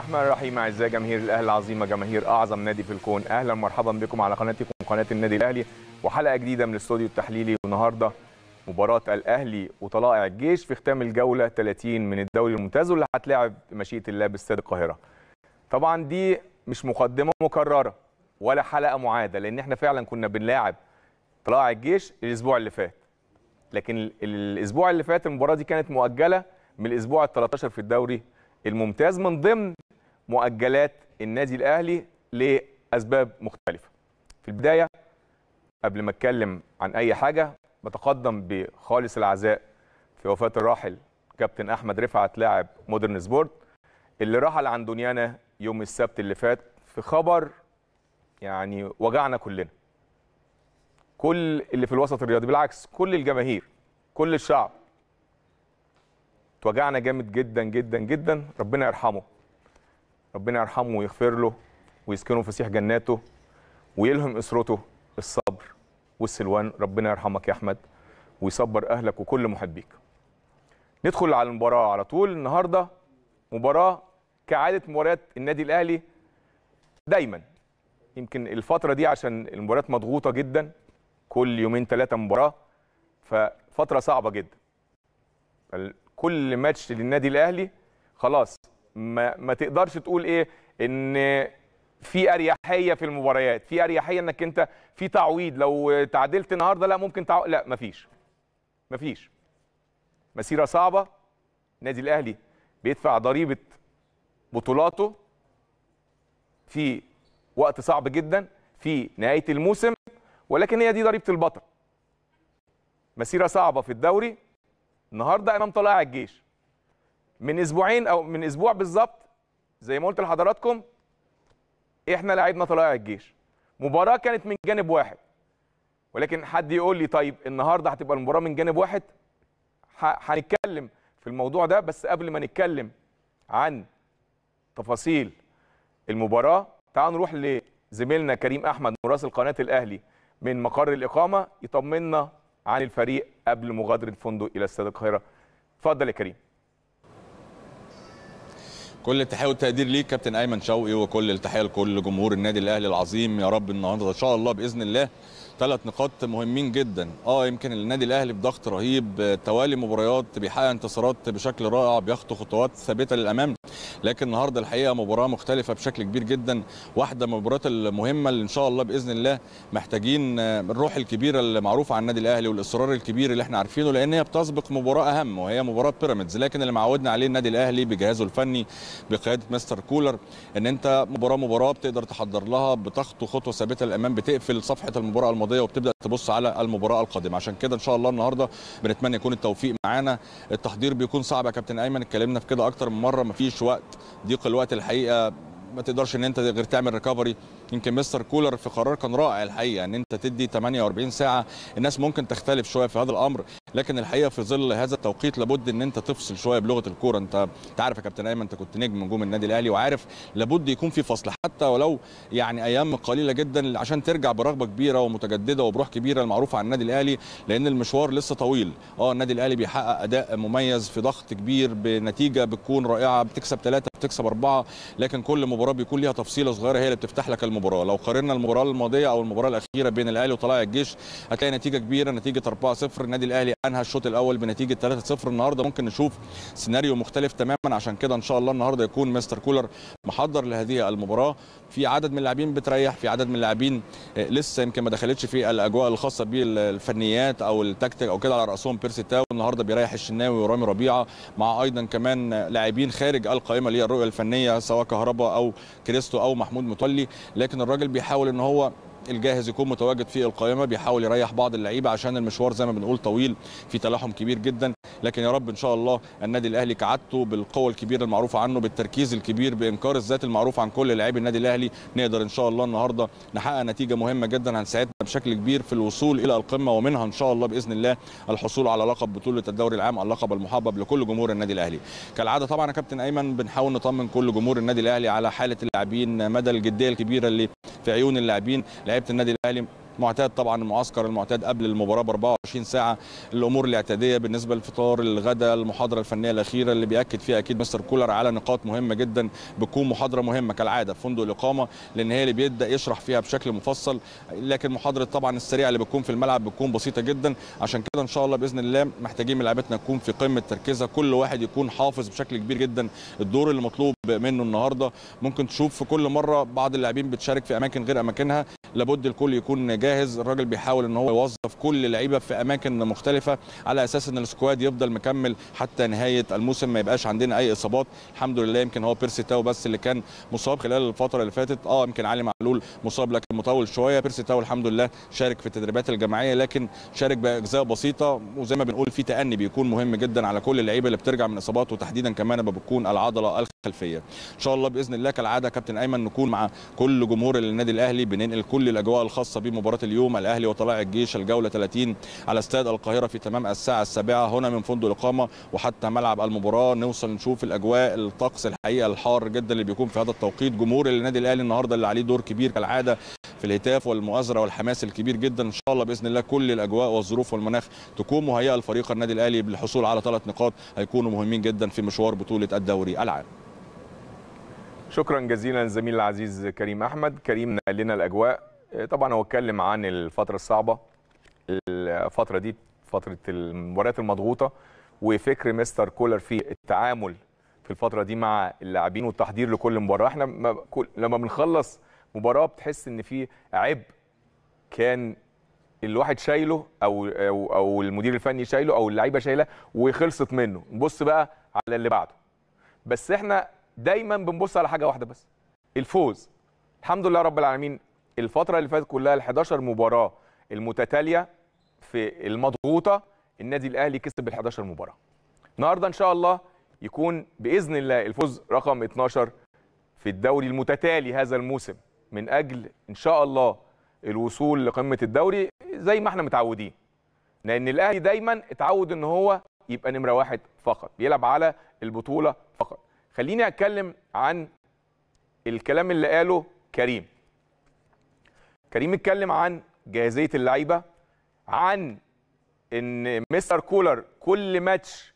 الرحمن الرحيم اعزائي جماهير الاهلي العظيمه جماهير اعظم نادي في الكون اهلا ومرحبا بكم على قناتكم قناه النادي الاهلي وحلقه جديده من الاستوديو التحليلي والنهارده مباراه الاهلي وطلائع الجيش في ختام الجوله 30 من الدوري الممتاز واللي هتلعب بمشيئه الله باستاد القاهره. طبعا دي مش مقدمه مكرره ولا حلقه معاده لان احنا فعلا كنا بنلاعب طلائع الجيش الاسبوع اللي فات. لكن ال- الاسبوع اللي فات المباراه دي كانت مؤجله من الاسبوع ال 13 في الدوري الممتاز من ضمن مؤجلات النادي الاهلي لاسباب مختلفه. في البدايه قبل ما اتكلم عن اي حاجه بتقدم بخالص العزاء في وفاه الراحل كابتن احمد رفعت لاعب مودرن سبورت اللي رحل عن دنيانا يوم السبت اللي فات في خبر يعني وجعنا كلنا كل اللي في الوسط الرياضي بالعكس كل الجماهير كل الشعب توجعنا جامد جدا جدا جدا ربنا يرحمه ربنا يرحمه ويغفر له ويسكنه فسيح جناته ويلهم اسرته الصبر والسلوان ربنا يرحمك يا احمد ويصبر اهلك وكل محبيك ندخل على المباراه على طول النهارده مباراه كعاده مباريات النادي الاهلي دايما يمكن الفتره دي عشان المباريات مضغوطه جدا كل يومين ثلاثه مباراه ففتره صعبه جدا ال- كل ماتش للنادي الاهلي خلاص ما, ما تقدرش تقول ايه ان في اريحيه في المباريات في اريحيه انك انت في تعويض لو تعادلت النهارده لا ممكن تعو... لا مفيش مفيش مسيره صعبه النادي الاهلي بيدفع ضريبه بطولاته في وقت صعب جدا في نهايه الموسم ولكن هي دي ضريبه البطل مسيره صعبه في الدوري النهارده امام طلائع الجيش من اسبوعين او من اسبوع بالظبط زي ما قلت لحضراتكم احنا لعبنا طلائع الجيش مباراه كانت من جانب واحد ولكن حد يقول لي طيب النهارده هتبقى المباراه من جانب واحد ه- هنتكلم في الموضوع ده بس قبل ما نتكلم عن تفاصيل المباراه تعالوا نروح لزميلنا كريم احمد مراسل قناه الاهلي من مقر الاقامه يطمنا عن الفريق قبل مغادره الفندق الى استاد القاهره اتفضل يا كريم كل التحيه والتقدير ليك كابتن ايمن شوقي وكل التحيه لكل جمهور النادي الاهلي العظيم يا رب النهارده ان شاء الله باذن الله ثلاث نقاط مهمين جدا اه يمكن النادي الاهلي بضغط رهيب آه، توالي مباريات بيحقق انتصارات بشكل رائع بيخطو خطوات ثابته للامام لكن النهارده الحقيقه مباراه مختلفه بشكل كبير جدا واحده من المباريات المهمه اللي ان شاء الله باذن الله محتاجين آه، الروح الكبيره اللي معروفه عن النادي الاهلي والاصرار الكبير اللي احنا عارفينه لان هي بتسبق مباراه اهم وهي مباراه بيراميدز لكن اللي معودنا عليه النادي الاهلي بجهازه الفني بقياده مستر كولر ان انت مباراه مباراه بتقدر تحضر لها بتخطو خطوه ثابته للامام بتقفل صفحه المباراه الماضيه وبتبدا تبص على المباراه القادمه عشان كده ان شاء الله النهارده بنتمنى يكون التوفيق معانا التحضير بيكون صعب يا كابتن ايمن اتكلمنا في كده اكتر من مره مفيش وقت ضيق الوقت الحقيقه ما تقدرش ان انت غير تعمل ريكفري يمكن مستر كولر في قرار كان رائع الحقيقه ان انت تدي 48 ساعه الناس ممكن تختلف شويه في هذا الامر لكن الحقيقه في ظل هذا التوقيت لابد ان انت تفصل شويه بلغه الكوره انت انت عارف يا كابتن ايمن انت كنت نجم نجوم النادي الاهلي وعارف لابد يكون في فصل حتى ولو يعني ايام قليله جدا عشان ترجع برغبه كبيره ومتجدده وبروح كبيره المعروفه عن النادي الاهلي لان المشوار لسه طويل اه النادي الاهلي بيحقق اداء مميز في ضغط كبير بنتيجه بتكون رائعه بتكسب ثلاثه بتكسب اربعه لكن كل مباراه بيكون ليها تفصيله صغيره هي اللي بتفتح لك المباراه لو قارنا المباراه الماضيه او المباراه الاخيره بين الاهلي وطلائع الجيش هتلاقي نتيجه كبيره نتيجه 4-0 النادي الاهلي انهى الشوط الاول بنتيجه 3-0 النهارده ممكن نشوف سيناريو مختلف تماما عشان كده ان شاء الله النهارده يكون مستر كولر محضر لهذه المباراه في عدد من اللاعبين بتريح في عدد من اللاعبين آه، لسه يمكن ما دخلتش في الاجواء الخاصه بالفنيات او التكتيك او كده على راسهم بيرسي تاو النهارده بيريح الشناوي ورامي ربيعه مع ايضا كمان لاعبين خارج القائمه للرؤيه الفنيه سواء كهربا او كريستو او محمود متولي لكن الراجل بيحاول ان هو الجاهز يكون متواجد في القائمه بيحاول يريح بعض اللعيبه عشان المشوار زي ما بنقول طويل في تلاحم كبير جدا لكن يا رب ان شاء الله النادي الاهلي كعادته بالقوه الكبيره المعروفه عنه بالتركيز الكبير بانكار الذات المعروف عن كل لاعبي النادي الاهلي نقدر ان شاء الله النهارده نحقق نتيجه مهمه جدا هنساعدنا بشكل كبير في الوصول الى القمه ومنها ان شاء الله باذن الله الحصول على لقب بطوله الدوري العام اللقب المحبب لكل جمهور النادي الاهلي كالعاده طبعا يا كابتن ايمن بنحاول نطمن كل جمهور النادي الاهلي على حاله اللاعبين مدى الجديه الكبيره اللي في عيون اللاعبين لعيبه النادي الاهلي معتاد طبعا المعسكر المعتاد قبل المباراه ب 24 ساعه الامور الاعتياديه بالنسبه للفطار الغداء المحاضره الفنيه الاخيره اللي بياكد فيها اكيد مستر كولر على نقاط مهمه جدا بتكون محاضره مهمه كالعاده في فندق الاقامه لان هي اللي بيبدا يشرح فيها بشكل مفصل لكن محاضره طبعا السريعه اللي بتكون في الملعب بتكون بسيطه جدا عشان كده ان شاء الله باذن الله محتاجين من لعيبتنا نكون في قمه تركيزها كل واحد يكون حافظ بشكل كبير جدا الدور اللي مطلوب منه النهارده ممكن تشوف في كل مره بعض اللاعبين بتشارك في اماكن غير اماكنها لابد الكل يكون جاهز الراجل بيحاول ان هو يوظف كل اللعيبه في اماكن مختلفه على اساس ان السكواد يفضل مكمل حتى نهايه الموسم ما يبقاش عندنا اي اصابات الحمد لله يمكن هو بيرسي تاو بس اللي كان مصاب خلال الفتره اللي فاتت اه يمكن علي معلول مصاب لكن مطول شويه بيرسي تاو الحمد لله شارك في التدريبات الجماعيه لكن شارك باجزاء بسيطه وزي ما بنقول في تاني بيكون مهم جدا على كل اللعيبه اللي بترجع من اصابات وتحديدا كمان لما بتكون العضله الخلفيه ان شاء الله باذن الله كالعاده كابتن ايمن نكون مع كل جمهور النادي الاهلي بننقل كل الاجواء الخاصه بمباراه اليوم الاهلي وطلائع الجيش الجوله 30 على استاد القاهره في تمام الساعه السابعه هنا من فندق الاقامه وحتى ملعب المباراه نوصل نشوف الاجواء الطقس الحقيقه الحار جدا اللي بيكون في هذا التوقيت جمهور النادي الاهلي النهارده اللي عليه دور كبير كالعاده في الهتاف والمؤازره والحماس الكبير جدا ان شاء الله باذن الله كل الاجواء والظروف والمناخ تكون مهيئه لفريق النادي الاهلي بالحصول على ثلاث نقاط هيكونوا مهمين جدا في مشوار بطوله الدوري العام شكرا جزيلا للزميل العزيز كريم احمد كريم نقل لنا الاجواء طبعا هو اتكلم عن الفتره الصعبه الفتره دي فتره المباريات المضغوطه وفكر مستر كولر في التعامل في الفتره دي مع اللاعبين والتحضير لكل مباراه احنا ما كل لما بنخلص مباراه بتحس ان في عبء كان الواحد شايله او او, أو المدير الفني شايله او اللعيبه شايله وخلصت منه نبص بقى على اللي بعده بس احنا دايما بنبص على حاجه واحده بس الفوز الحمد لله رب العالمين الفتره اللي فاتت كلها ال 11 مباراه المتتاليه في المضغوطه النادي الاهلي كسب ال 11 مباراه النهارده ان شاء الله يكون باذن الله الفوز رقم 12 في الدوري المتتالي هذا الموسم من اجل ان شاء الله الوصول لقمه الدوري زي ما احنا متعودين لان الاهلي دايما اتعود ان هو يبقى نمره واحد فقط بيلعب على البطوله فقط خليني اتكلم عن الكلام اللي قاله كريم كريم اتكلم عن جاهزيه اللعيبه عن ان مستر كولر كل ماتش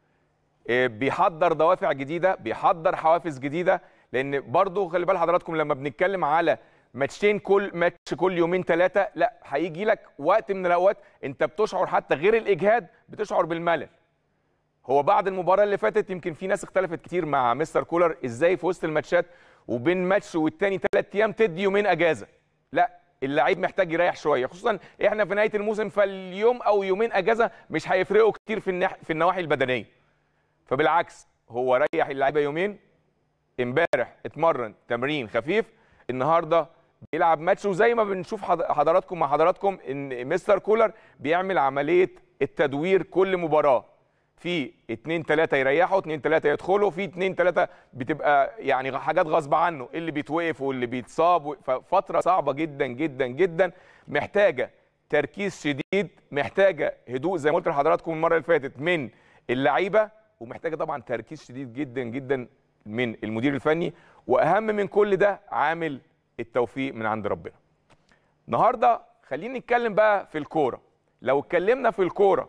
بيحضر دوافع جديده بيحضر حوافز جديده لان برضو خلي بال حضراتكم لما بنتكلم على ماتشين كل ماتش كل يومين ثلاثه لا هيجي لك وقت من الاوقات انت بتشعر حتى غير الاجهاد بتشعر بالملل هو بعد المباراه اللي فاتت يمكن في ناس اختلفت كتير مع مستر كولر ازاي في وسط الماتشات وبين ماتش والتاني ثلاث ايام تدي يومين اجازه لا اللعيب محتاج يريح شويه خصوصا احنا في نهايه الموسم فاليوم او يومين اجازه مش هيفرقوا كتير في النح... في النواحي البدنيه فبالعكس هو ريح اللعيبه يومين امبارح اتمرن تمرين خفيف النهارده بيلعب ماتش وزي ما بنشوف حضراتكم مع حضراتكم ان مستر كولر بيعمل عمليه التدوير كل مباراه في اتنين تلاتة يريحوا اتنين تلاتة يدخلوا في اتنين تلاتة بتبقى يعني حاجات غصب عنه اللي بيتوقف واللي بيتصاب ففترة صعبة جدا جدا جدا محتاجة تركيز شديد محتاجة هدوء زي ما قلت لحضراتكم المرة اللي فاتت من اللعيبة ومحتاجة طبعا تركيز شديد جدا جدا من المدير الفني واهم من كل ده عامل التوفيق من عند ربنا النهارده خلينا نتكلم بقى في الكوره لو اتكلمنا في الكوره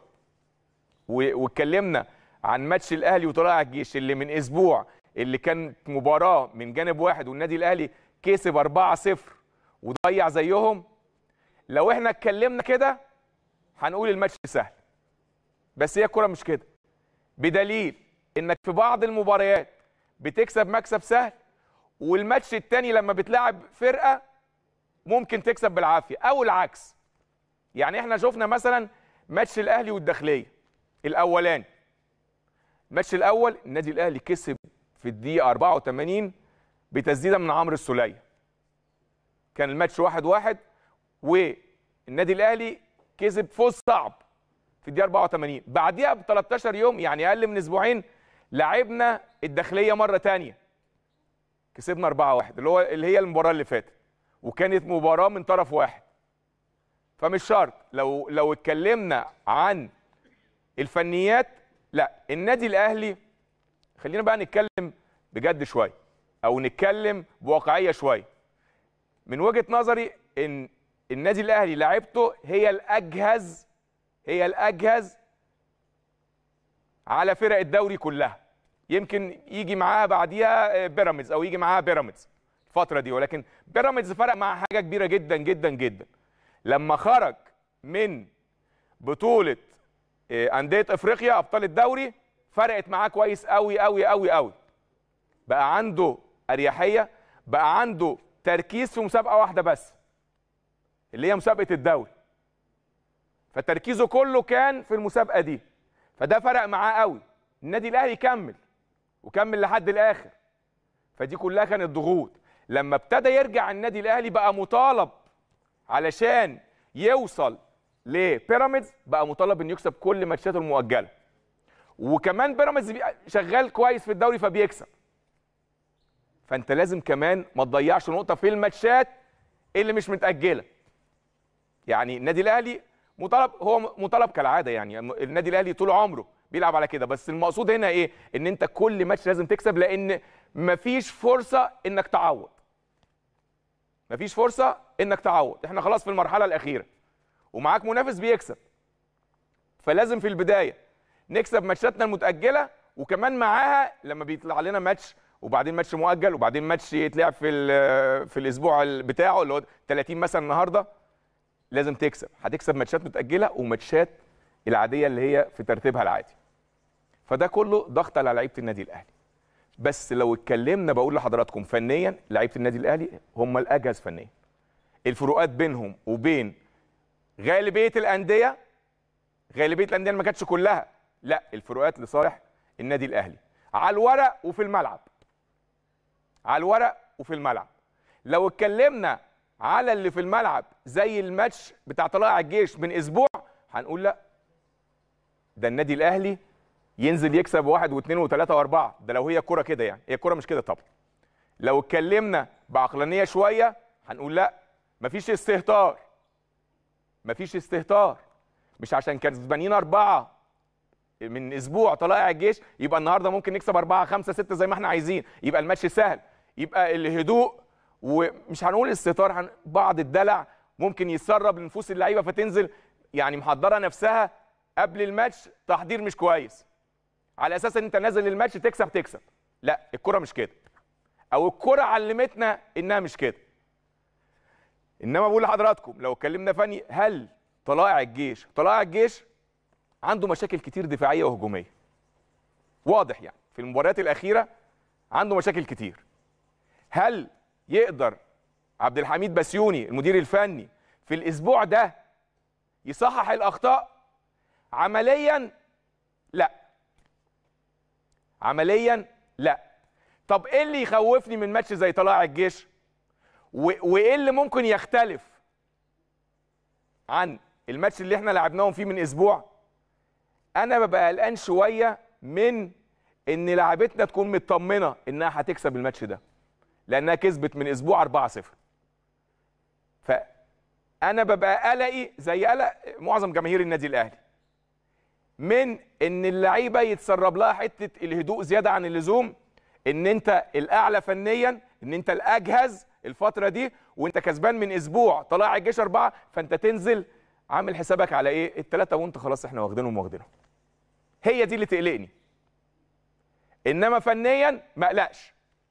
واتكلمنا عن ماتش الاهلي وطلائع الجيش اللي من اسبوع اللي كانت مباراه من جانب واحد والنادي الاهلي كسب 4-0 وضيع زيهم لو احنا اتكلمنا كده هنقول الماتش سهل بس هي الكوره مش كده بدليل انك في بعض المباريات بتكسب مكسب سهل والماتش التاني لما بتلعب فرقه ممكن تكسب بالعافيه او العكس يعني احنا شفنا مثلا ماتش الاهلي والداخليه الاولاني الماتش الاول النادي الاهلي كسب في الدقيقه 84 بتسديده من عمرو السوليه كان الماتش واحد واحد والنادي الاهلي كسب فوز صعب في الدقيقه 84 بعديها ب 13 يوم يعني اقل من اسبوعين لعبنا الداخليه مره تانية كسبنا 4-1 اللي هو اللي هي المباراه اللي فاتت وكانت مباراه من طرف واحد فمش شرط لو لو اتكلمنا عن الفنيات لا النادي الاهلي خلينا بقى نتكلم بجد شويه او نتكلم بواقعيه شويه من وجهه نظري ان النادي الاهلي لعبته هي الاجهز هي الاجهز على فرق الدوري كلها يمكن يجي معاها بعديها بيراميدز او يجي معاها بيراميدز الفتره دي ولكن بيراميدز فرق مع حاجه كبيره جدا جدا جدا لما خرج من بطوله آه، انديه افريقيا ابطال الدوري فرقت معاه كويس قوي قوي قوي قوي بقى عنده اريحيه بقى عنده تركيز في مسابقه واحده بس اللي هي مسابقه الدوري فتركيزه كله كان في المسابقه دي فده فرق معاه قوي النادي الاهلي كمل وكمل لحد الاخر فدي كلها كانت ضغوط لما ابتدى يرجع النادي الاهلي بقى مطالب علشان يوصل لبيراميدز بقى مطالب انه يكسب كل ماتشاته المؤجله وكمان بيراميدز بي- شغال كويس في الدوري فبيكسب فانت لازم كمان ما تضيعش نقطه في الماتشات اللي مش متاجله يعني النادي الاهلي مطالب هو مطالب كالعاده يعني النادي الاهلي طول عمره بيلعب على كده بس المقصود هنا ايه ان انت كل ماتش لازم تكسب لان مفيش فرصه انك تعوض مفيش فرصه انك تعوض احنا خلاص في المرحله الاخيره ومعاك منافس بيكسب فلازم في البدايه نكسب ماتشاتنا المتاجله وكمان معاها لما بيطلع لنا ماتش وبعدين ماتش مؤجل وبعدين ماتش يتلعب في ال- في الاسبوع ال- بتاعه اللي هو 30 مثلا النهارده لازم تكسب هتكسب ماتشات متاجله وماتشات العاديه اللي هي في ترتيبها العادي فده كله ضغط على لعيبه النادي الاهلي بس لو اتكلمنا بقول لحضراتكم فنيا لعيبه النادي الاهلي هم الاجهز فنيا الفروقات بينهم وبين غالبيه الانديه غالبيه الانديه ما كانتش كلها لا الفروقات لصالح النادي الاهلي على الورق وفي الملعب على الورق وفي الملعب لو اتكلمنا على اللي في الملعب زي الماتش بتاع طلائع الجيش من اسبوع هنقول لا ده النادي الاهلي ينزل يكسب واحد واثنين وثلاثه واربعه ده لو هي كرة كده يعني هي الكرة مش كده طبعا لو اتكلمنا بعقلانيه شويه هنقول لا مفيش استهتار مفيش استهتار مش عشان كسبانين اربعه من اسبوع طلائع الجيش يبقى النهارده ممكن نكسب اربعه خمسه سته زي ما احنا عايزين يبقى الماتش سهل يبقى الهدوء ومش هنقول استهتار هن... بعض الدلع ممكن يسرب لنفوس اللعيبه فتنزل يعني محضره نفسها قبل الماتش تحضير مش كويس على اساس ان انت نازل الماتش تكسب تكسب لا الكره مش كده او الكره علمتنا انها مش كده انما بقول لحضراتكم لو اتكلمنا فني هل طلائع الجيش طلائع الجيش عنده مشاكل كتير دفاعيه وهجوميه واضح يعني في المباريات الاخيره عنده مشاكل كتير هل يقدر عبد الحميد بسيوني المدير الفني في الاسبوع ده يصحح الاخطاء عمليا لا عمليا لا طب ايه اللي يخوفني من ماتش زي طلائع الجيش و- وايه اللي ممكن يختلف عن الماتش اللي احنا لعبناهم فيه من اسبوع انا ببقى قلقان شويه من ان لعبتنا تكون مطمنه انها هتكسب الماتش ده لانها كسبت من اسبوع 4-0 فانا ببقى قلقي زي قلق معظم جماهير النادي الاهلي من ان اللعيبه يتسرب لها حته الهدوء زياده عن اللزوم ان انت الاعلى فنيا ان انت الاجهز الفتره دي وانت كسبان من اسبوع طلع الجيش اربعه فانت تنزل عامل حسابك على ايه الثلاثه وانت خلاص احنا واخدينهم واخدينهم هي دي اللي تقلقني انما فنيا ما اقلقش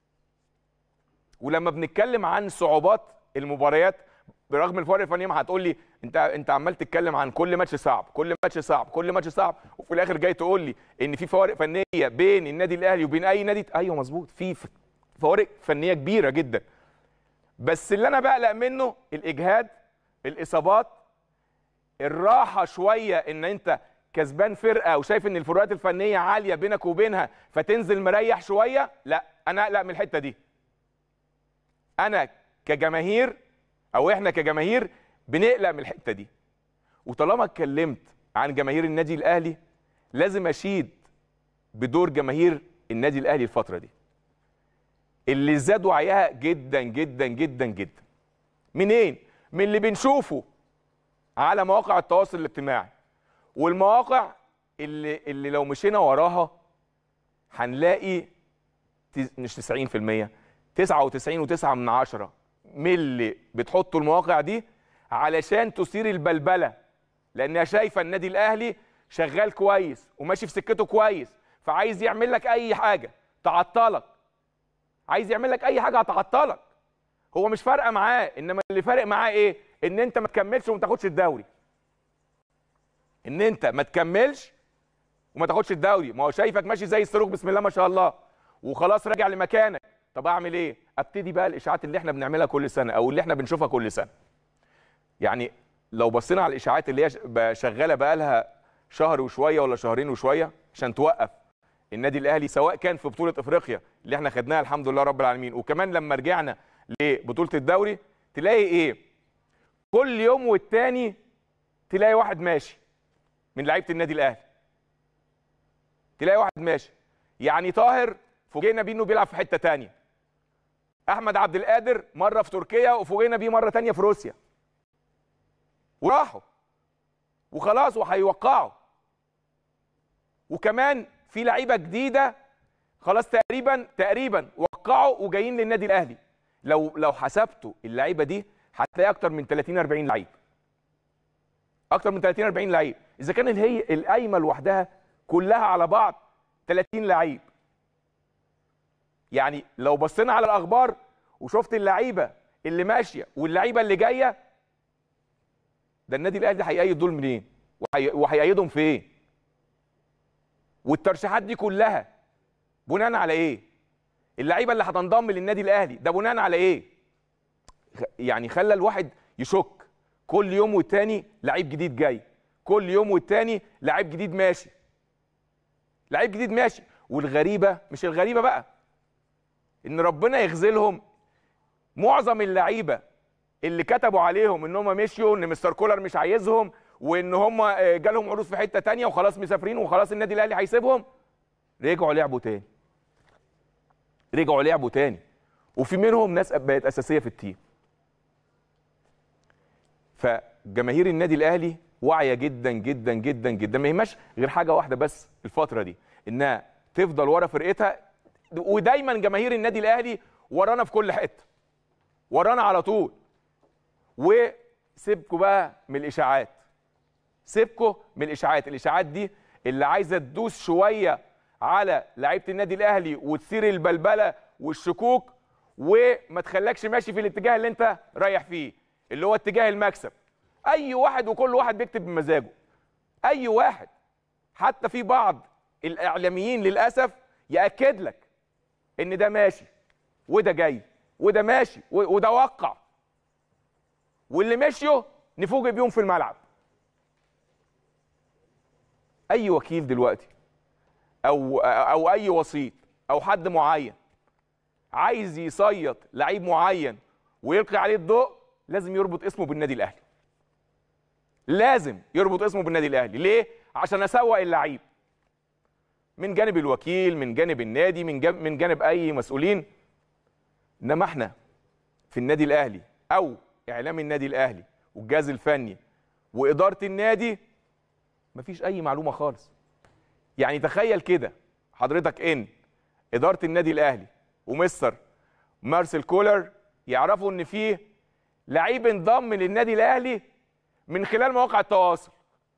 ولما بنتكلم عن صعوبات المباريات برغم الفرق الفني ما هتقول لي انت انت عمال تتكلم عن كل ماتش صعب كل ماتش صعب كل ماتش صعب وفي الاخر جاي تقول لي ان في فوارق فنيه بين النادي الاهلي وبين اي نادي ايوه مظبوط في ف- فوارق فنيه كبيره جدا بس اللي انا بقلق منه الاجهاد الاصابات الراحه شويه ان انت كسبان فرقه وشايف ان الفروقات الفنيه عاليه بينك وبينها فتنزل مريح شويه لا انا اقلق من الحته دي انا كجماهير او احنا كجماهير بنقلق من الحته دي وطالما اتكلمت عن جماهير النادي الاهلي لازم اشيد بدور جماهير النادي الاهلي الفتره دي اللي زاد وعيها جدا جدا جدا جدا منين من اللي بنشوفه على مواقع التواصل الاجتماعي والمواقع اللي اللي لو مشينا وراها هنلاقي تس- مش 90% 99 و9 من عشرة من اللي بتحطوا المواقع دي علشان تثير البلبله لانها شايفه النادي الاهلي شغال كويس وماشي في سكته كويس فعايز يعمل لك اي حاجه تعطلك عايز يعمل لك اي حاجه هتعطلك هو مش فارقه معاه انما اللي فارق معاه ايه ان انت ما تكملش وما تاخدش الدوري ان انت ما تكملش وما تاخدش الدوري ما هو شايفك ماشي زي الصاروخ بسم الله ما شاء الله وخلاص راجع لمكانك طب اعمل ايه ابتدي بقى الاشاعات اللي احنا بنعملها كل سنه او اللي احنا بنشوفها كل سنه يعني لو بصينا على الاشاعات اللي هي ش- بقى شغاله بقى لها شهر وشويه ولا شهرين وشويه عشان توقف النادي الاهلي سواء كان في بطوله افريقيا اللي احنا خدناها الحمد لله رب العالمين وكمان لما رجعنا لبطوله الدوري تلاقي ايه كل يوم والتاني تلاقي واحد ماشي من لعيبه النادي الاهلي تلاقي واحد ماشي يعني طاهر فوجئنا بيه انه بيلعب في حته تانية احمد عبد القادر مره في تركيا وفوجئنا بيه مره تانية في روسيا وراحوا وخلاص وهيوقعوا وكمان في لعيبه جديده خلاص تقريبا تقريبا وقعوا وجايين للنادي الاهلي لو لو حسبتوا اللعيبه دي هتلاقي اكتر من 30 40 لعيب اكتر من 30 40 لعيب اذا كان هي القايمه لوحدها كلها على بعض 30 لعيب يعني لو بصينا على الاخبار وشفت اللعيبه اللي ماشيه واللعيبه اللي جايه ده النادي الاهلي هيأيد دول منين وهي- وهيأيدهم فين والترشيحات دي كلها بناء على ايه اللعيبه اللي هتنضم للنادي الاهلي ده بناء على ايه خ- يعني خلى الواحد يشك كل يوم والتاني لعيب جديد جاي كل يوم والتاني لعيب جديد ماشي لعيب جديد ماشي والغريبه مش الغريبه بقى ان ربنا يخذلهم معظم اللعيبه اللي كتبوا عليهم ان هم مشيوا ان مستر كولر مش عايزهم وان هم آه، جالهم عروض في حته تانية وخلاص مسافرين وخلاص النادي الاهلي هيسيبهم رجعوا لعبوا تاني رجعوا لعبوا تاني وفي منهم ناس بقت اساسيه في التيم فجماهير النادي الاهلي واعيه جدا جدا جدا جدا ما يهمش غير حاجه واحده بس الفتره دي انها تفضل ورا فرقتها ودايما جماهير النادي الاهلي ورانا في كل حته ورانا على طول وسيبكوا بقى من الاشاعات سيبكوا من الاشاعات الاشاعات دي اللي عايزه تدوس شويه على لعيبه النادي الاهلي وتثير البلبله والشكوك وما تخلكش ماشي في الاتجاه اللي انت رايح فيه اللي هو اتجاه المكسب اي واحد وكل واحد بيكتب بمزاجه اي واحد حتى في بعض الاعلاميين للاسف ياكد لك ان ده ماشي وده جاي وده ماشي و- وده وقع واللي مشيوا نفوجئ بيهم في الملعب اي وكيل دلوقتي او او اي وسيط او حد معين عايز يصيط لعيب معين ويلقي عليه الضوء لازم يربط اسمه بالنادي الاهلي لازم يربط اسمه بالنادي الاهلي ليه عشان اسوق اللعيب من جانب الوكيل من جانب النادي من جانب من جانب اي مسؤولين انما احنا في النادي الاهلي او اعلام النادي الاهلي والجهاز الفني واداره النادي مفيش اي معلومه خالص يعني تخيل كده حضرتك ان اداره النادي الاهلي ومستر مارسيل كولر يعرفوا ان في لعيب انضم للنادي الاهلي من خلال مواقع التواصل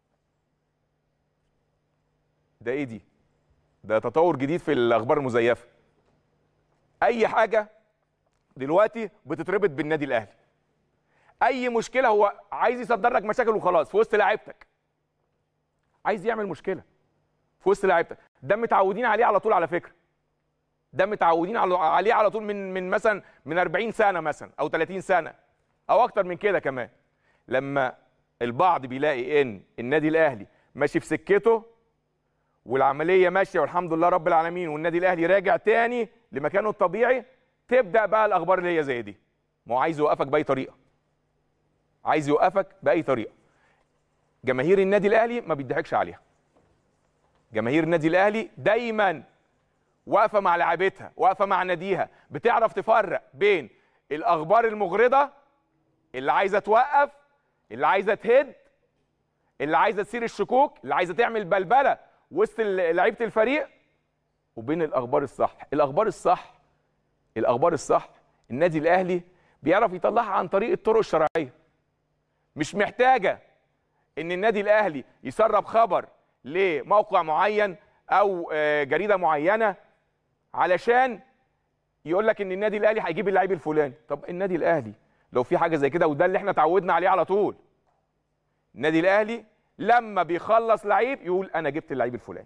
ده ايه دي ده تطور جديد في الاخبار المزيفه اي حاجه دلوقتي بتتربط بالنادي الاهلي اي مشكله هو عايز يصدر لك مشاكل وخلاص في وسط لعيبتك عايز يعمل مشكله في وسط لعيبتك ده متعودين عليه على طول على فكره ده متعودين على- عليه على طول من من مثلا من 40 سنه مثلا او 30 سنه او اكتر من كده كمان لما البعض بيلاقي ان النادي الاهلي ماشي في سكته والعمليه ماشيه والحمد لله رب العالمين والنادي الاهلي راجع تاني لمكانه الطبيعي تبدا بقى الاخبار اللي هي زي دي ما هو عايز يوقفك باي طريقه عايز يوقفك باي طريقه جماهير النادي الاهلي ما بيضحكش عليها جماهير النادي الاهلي دايما واقفه مع لاعبتها واقفه مع ناديها بتعرف تفرق بين الاخبار المغرضه اللي عايزه توقف اللي عايزه تهد اللي عايزه تثير الشكوك اللي عايزه تعمل بلبله وسط ال- لعيبه الفريق وبين الاخبار الصح الاخبار الصح الاخبار الصح النادي الاهلي بيعرف يطلعها عن طريق الطرق الشرعيه مش محتاجه ان النادي الاهلي يسرب خبر لموقع معين او آه، جريده معينه علشان يقول لك ان النادي الاهلي هيجيب اللعيب الفلاني طب النادي الاهلي لو في حاجه زي كده وده اللي احنا اتعودنا عليه على طول النادي الاهلي لما بيخلص لعيب يقول انا جبت اللعيب الفلاني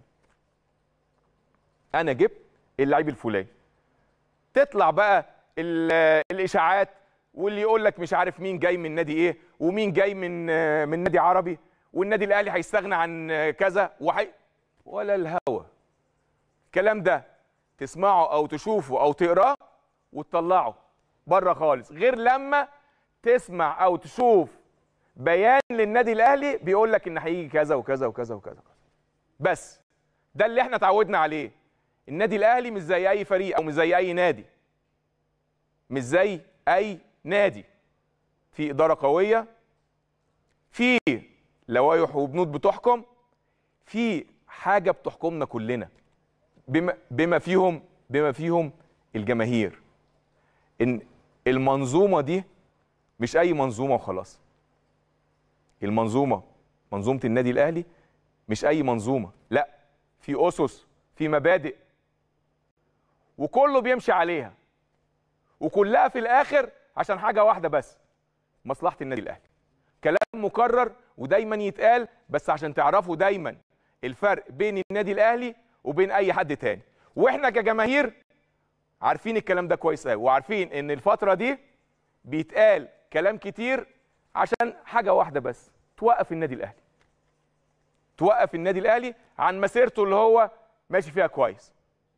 انا جبت اللعيب الفلاني تطلع بقى ال- الاشاعات واللي يقول لك مش عارف مين جاي من نادي ايه ومين جاي من آه، من نادي عربي والنادي الاهلي هيستغنى عن آه، كذا وحي ولا الهوى الكلام ده تسمعه او تشوفه او تقراه وتطلعه بره خالص غير لما تسمع او تشوف بيان للنادي الاهلي بيقول لك ان هيجي كذا وكذا وكذا وكذا بس ده اللي احنا اتعودنا عليه النادي الاهلي مش زي اي فريق او مش زي اي نادي مش زي اي نادي في اداره قويه في لوائح وبنود بتحكم في حاجه بتحكمنا كلنا بما بما فيهم بما فيهم الجماهير ان المنظومه دي مش اي منظومه وخلاص المنظومه منظومه النادي الاهلي مش اي منظومه لا في اسس في مبادئ وكله بيمشي عليها وكلها في الاخر عشان حاجه واحده بس مصلحه النادي الاهلي كلام مكرر ودايما يتقال بس عشان تعرفوا دايما الفرق بين النادي الاهلي وبين اي حد تاني واحنا كجماهير عارفين الكلام ده كويس قوي وعارفين ان الفتره دي بيتقال كلام كتير عشان حاجه واحده بس توقف النادي الاهلي توقف النادي الاهلي عن مسيرته اللي هو ماشي فيها كويس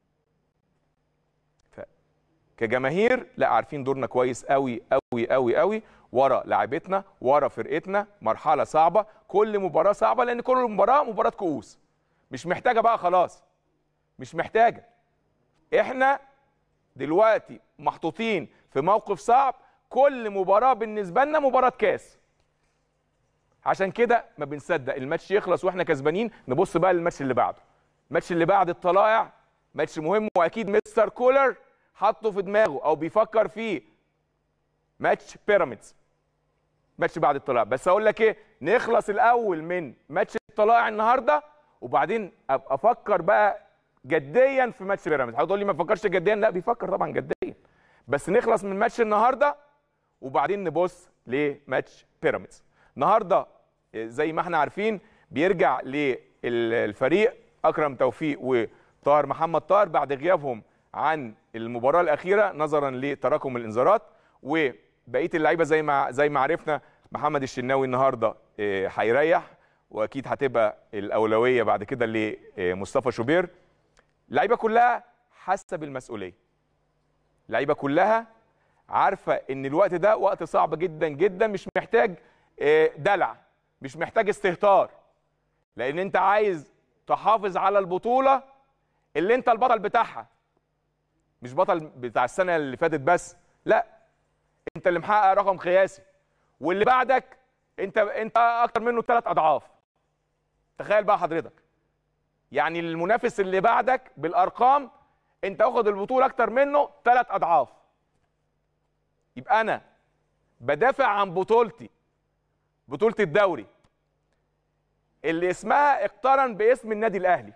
ف- كجماهير لا عارفين دورنا كويس قوي قوي قوي قوي ورا لاعبتنا ورا فرقتنا مرحله صعبه كل مباراه صعبه لان كل مباراه مباراه كؤوس مش محتاجه بقى خلاص مش محتاجه احنا دلوقتي محطوطين في موقف صعب كل مباراه بالنسبه لنا مباراه كاس عشان كده ما بنصدق الماتش يخلص واحنا كسبانين نبص بقى للماتش اللي بعده الماتش اللي بعد الطلائع ماتش مهم واكيد مستر كولر حطه في دماغه او بيفكر فيه ماتش بيراميدز ماتش بعد الطلائع بس اقول لك ايه نخلص الاول من ماتش الطلائع النهارده وبعدين ابقى افكر بقى جديا في ماتش بيراميدز هتقول لي ما فكرش جديا لا بيفكر طبعا جديا بس نخلص من ماتش النهارده وبعدين نبص لماتش بيراميدز النهارده آه، زي ما احنا عارفين بيرجع للفريق اكرم توفيق وطاهر محمد طاهر بعد غيابهم عن المباراه الاخيره نظرا لتراكم الانذارات وبقيه اللعيبه زي ما زي ما عرفنا محمد الشناوي النهارده آه، هيريح واكيد هتبقى الاولويه بعد كده لمصطفى شوبير اللعيبه كلها حاسه بالمسؤوليه اللعيبه كلها عارفه ان الوقت ده وقت صعب جدا جدا مش محتاج آه، دلع مش محتاج استهتار لان انت عايز تحافظ على البطوله اللي انت البطل بتاعها مش بطل بتاع السنه اللي فاتت بس لا انت اللي محقق رقم قياسي واللي بعدك انت انت اكتر منه ثلاث اضعاف تخيل بقى حضرتك يعني المنافس اللي بعدك بالارقام انت واخد البطوله اكتر منه ثلاث اضعاف يبقى انا بدافع عن بطولتي بطوله الدوري اللي اسمها اقترن باسم النادي الاهلي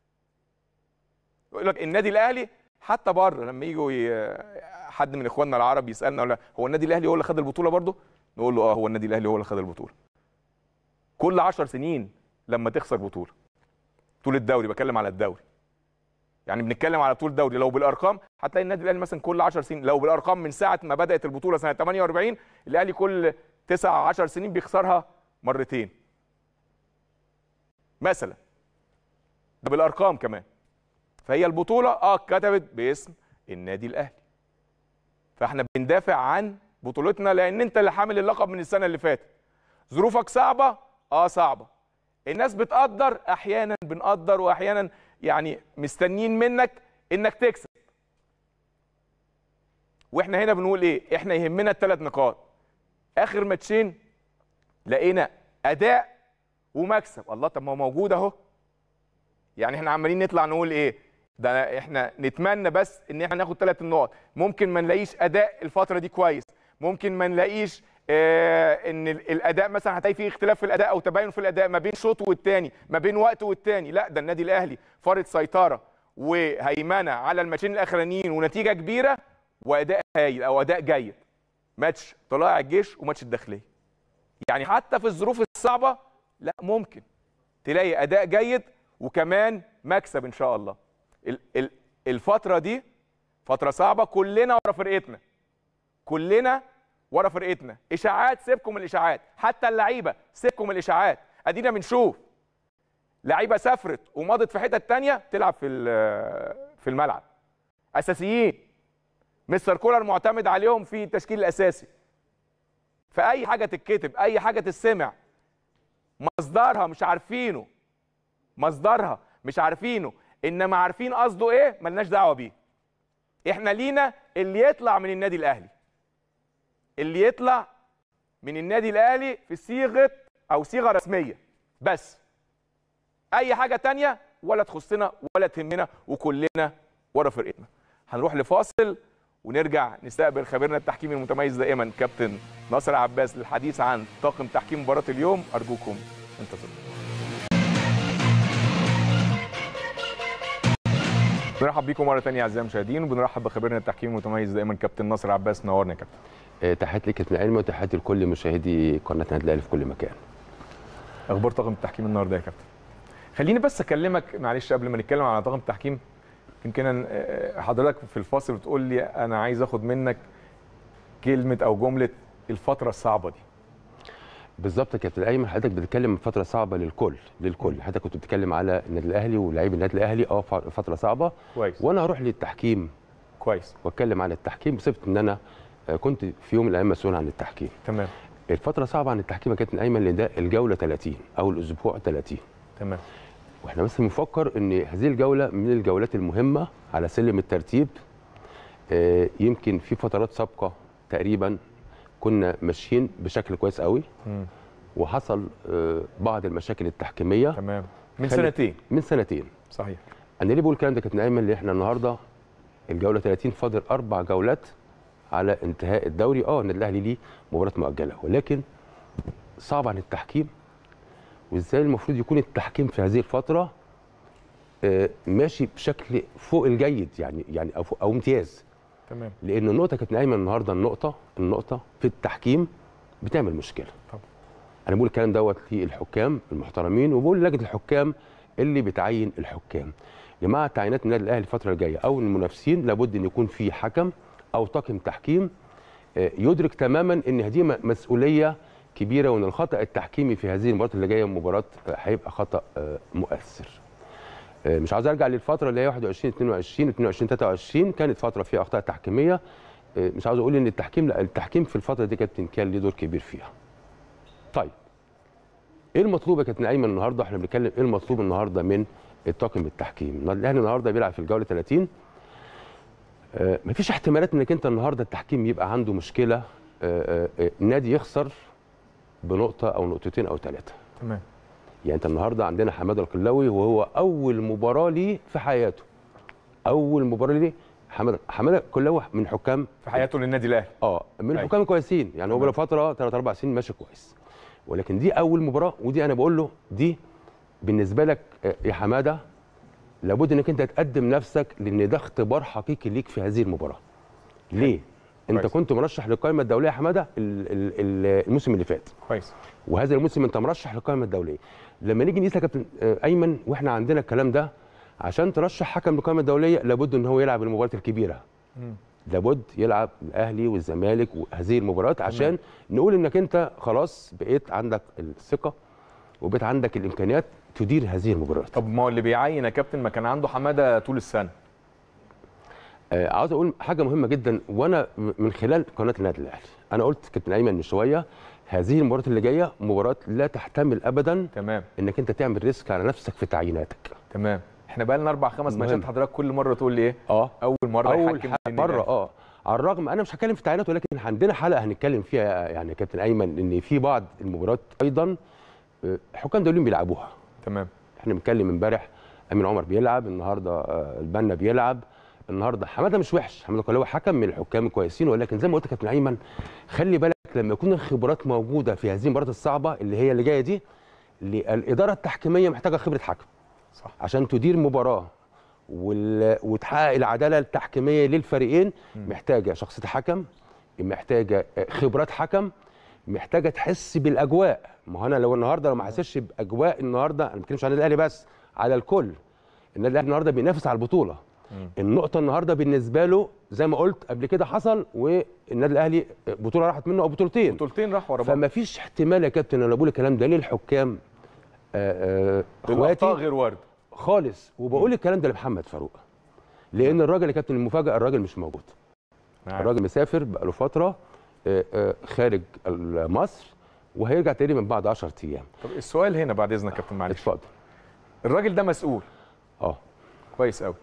يقول لك النادي الاهلي حتى بره لما يجوا ي... حد من اخواننا العرب يسالنا ولا هو النادي الاهلي هو اللي خد البطوله برضه نقول له اه هو النادي الاهلي هو اللي خد البطوله كل عشر سنين لما تخسر بطوله بطوله الدوري بتكلم على الدوري يعني بنتكلم على بطوله دوري لو بالارقام هتلاقي النادي الاهلي مثلا كل 10 سنين لو بالارقام من ساعه ما بدات البطوله سنه 48 الاهلي كل 9 10 سنين بيخسرها مرتين مثلا ده بالارقام كمان فهي البطوله اه اتكتبت باسم النادي الاهلي فاحنا بندافع عن بطولتنا لان انت اللي حامل اللقب من السنه اللي فاتت ظروفك صعبه اه صعبه الناس بتقدر احيانا بنقدر واحيانا يعني مستنيين منك انك تكسب واحنا هنا بنقول ايه احنا يهمنا الثلاث نقاط اخر ماتشين لقينا اداء ومكسب الله طب ما هو موجود اهو يعني احنا عمالين نطلع نقول ايه ده احنا نتمنى بس ان احنا ناخد ثلاث النقط ممكن ما نلاقيش اداء الفتره دي كويس ممكن ما نلاقيش آه ان ال- الاداء مثلا هتلاقي فيه اختلاف في الاداء او تباين في الاداء ما بين شوط والتاني ما بين وقت والتاني لا ده النادي الاهلي فرض سيطره وهيمنه على الماتشين الاخرانيين ونتيجه كبيره واداء هايل او اداء جيد ماتش طلائع الجيش وماتش الداخليه يعني حتى في الظروف الصعبه لا ممكن تلاقي اداء جيد وكمان مكسب ان شاء الله ال- ال- الفتره دي فتره صعبه كلنا ورا فرقتنا كلنا ورا فرقتنا اشاعات سيبكم من الاشاعات حتى اللعيبه سيبكم من الاشاعات ادينا بنشوف لعيبه سافرت ومضت في حتت تانية تلعب في ال- في الملعب اساسيين مستر كولر معتمد عليهم في التشكيل الاساسي فاي حاجه تتكتب اي حاجه تسمع مصدرها مش عارفينه مصدرها مش عارفينه انما عارفين قصده ايه ملناش دعوه بيه احنا لينا اللي يطلع من النادي الاهلي اللي يطلع من النادي الاهلي في صيغه او صيغه رسميه بس اي حاجه تانية ولا تخصنا ولا تهمنا وكلنا ورا فرقتنا هنروح لفاصل ونرجع نستقبل خبيرنا التحكيمي المتميز دائما كابتن ناصر عباس للحديث عن طاقم تحكيم مباراه اليوم ارجوكم انتظروا بنرحب بيكم مره ثانيه اعزائي المشاهدين وبنرحب بخبيرنا التحكيمي المتميز دائما كابتن ناصر عباس نورنا يا كابتن آه، تحياتي لك كابتن علمي وتحياتي لكل مشاهدي قناه النادي الاهلي في كل مكان اخبار طاقم التحكيم النهارده يا كابتن خليني بس اكلمك معلش قبل ما نتكلم على طاقم التحكيم يمكن أنا- حضرتك في الفاصل بتقول لي انا عايز اخد منك كلمه او جمله الفتره الصعبه دي بالظبط يا كابتن ايمن حضرتك بتتكلم فتره صعبه للكل للكل حضرتك كنت بتتكلم على النادي الاهلي ولاعيب النادي الاهلي اه ف- فتره صعبه كويس وانا هروح للتحكيم كويس واتكلم عن التحكيم بصفه ان انا آه، كنت في يوم من الايام مسؤول عن التحكيم تمام الفتره صعبه عن التحكيم يا كابتن ايمن لان ده الجوله 30 او الاسبوع 30 تمام واحنا بس بنفكر ان هذه الجوله من الجولات المهمه على سلم الترتيب آه، يمكن في فترات سابقه تقريبا كنا ماشيين بشكل كويس قوي مم. وحصل آه، بعض المشاكل التحكيميه تمام من خلي- سنتين من سنتين صحيح انا ليه بقول الكلام ده كابتن ايمن اللي احنا النهارده الجوله 30 فاضل اربع جولات على انتهاء الدوري اه النادي الاهلي ليه مباراه مؤجله ولكن صعب عن التحكيم وازاي المفروض يكون التحكيم في هذه الفتره آه، ماشي بشكل فوق الجيد يعني يعني او فوق- او امتياز تمام لان النقطه كابتن ايمن النهارده النقطه النقطه في التحكيم بتعمل مشكله طبعا. انا بقول الكلام دوت للحكام المحترمين وبقول لجنه الحكام اللي بتعين الحكام لمع تعيينات النادي الاهلي الفتره الجايه او المنافسين لابد ان يكون في حكم او طاقم تحكيم آه، يدرك تماما ان هذه م- مسؤوليه كبيره وان الخطا التحكيمي في هذه المباراه اللي جايه مباراه آه، هيبقى خطا آه، مؤثر آه، مش عاوز ارجع للفتره اللي هي 21 22 22 23 كانت فتره فيها اخطاء تحكيميه آه، مش عاوز اقول ان التحكيم لا التحكيم في الفتره دي كابتن كان ليه دور كبير فيها طيب ايه المطلوب يا كابتن ايمن النهارده احنا بنتكلم ايه المطلوب النهارده من الطاقم التحكيم الاهلي النهارده بيلعب في الجوله 30 آه، مفيش احتمالات انك انت النهارده التحكيم يبقى عنده مشكله آه، آه، آه، نادي يخسر بنقطه او نقطتين او ثلاثه تمام يعني انت النهارده عندنا حماده القلاوي وهو اول مباراه ليه في حياته اول مباراه ليه حماده حماده القلاوي من حكام في حياته للنادي الاهلي اه من أيوة. الحكام كويسين يعني هو تمام. بقى فتره 3 4 سنين ماشي كويس ولكن دي اول مباراه ودي انا بقول له دي بالنسبه لك آه، يا حماده لابد انك انت تقدم نفسك لان ده اختبار حقيقي ليك في هذه المباراه ليه انت كويس. كنت مرشح للقائمه الدوليه يا حماده ال- ال- ال- الموسم اللي فات كويس وهذا الموسم انت مرشح للقائمه الدوليه لما نيجي نقيس يا كابتن آه، ايمن واحنا عندنا الكلام ده عشان ترشح حكم للقائمه الدوليه لابد ان هو يلعب المباريات الكبيره مم. لابد يلعب الاهلي والزمالك وهذه المباريات عشان نقول انك انت خلاص بقيت عندك الثقه وبقيت عندك الامكانيات تدير هذه المباريات طب ما هو اللي بيعين يا كابتن ما كان عنده حماده طول السنه آه عاوز اقول حاجه مهمه جدا وانا م- من خلال قناه النادي الاهلي انا قلت كابتن ايمن من شويه هذه المباراه اللي جايه مباراه لا تحتمل ابدا تمام انك انت تعمل ريسك على نفسك في تعييناتك تمام احنا بقى لنا اربع خمس مهم. ماتشات حضرتك كل مره تقول لي ايه اه اول مره اول يحكم ح- النادي مره الأهلي. اه على الرغم انا مش هتكلم في تعيينات ولكن عندنا حلقه هنتكلم فيها يعني يا كابتن ايمن ان في بعض المباريات ايضا آه، حكام دوليين بيلعبوها تمام احنا بنتكلم امبارح امين عمر بيلعب النهارده آه، البنا بيلعب النهارده حماده مش وحش حماده قلاوي حكم من الحكام الكويسين ولكن زي ما قلت يا كابتن ايمن خلي بالك لما يكون الخبرات موجوده في هذه المباريات الصعبه اللي هي اللي جايه دي اللي الاداره التحكيميه محتاجه خبره حكم صح عشان تدير مباراه وال... وتحقق العداله التحكيميه للفريقين محتاجه شخصيه حكم محتاجه خبرات حكم محتاجه تحس بالاجواء ما هو انا لو النهارده لو ما حسيتش باجواء النهارده انا ما بتكلمش عن النادي الاهلي بس على الكل النادي الاهلي النهارده بينافس على البطوله النقطه النهارده بالنسبه له زي ما قلت قبل كده حصل والنادي الاهلي بطوله راحت منه او بطولتين بطولتين راحوا ورا بعض فما فيش احتمال يا كابتن انا بقول الكلام ده للحكام آه، آه، الاخطاء اخواتي غير وارده خالص وبقول الكلام ده لمحمد فاروق لان الراجل يا كابتن المفاجاه الراجل مش موجود معاك. الراجل مسافر بقاله فتره آه، آه، خارج مصر وهيرجع تقريبا بعد 10 ايام طب السؤال هنا بعد اذنك يا كابتن معلش اتفضل الراجل ده مسؤول اه كويس قوي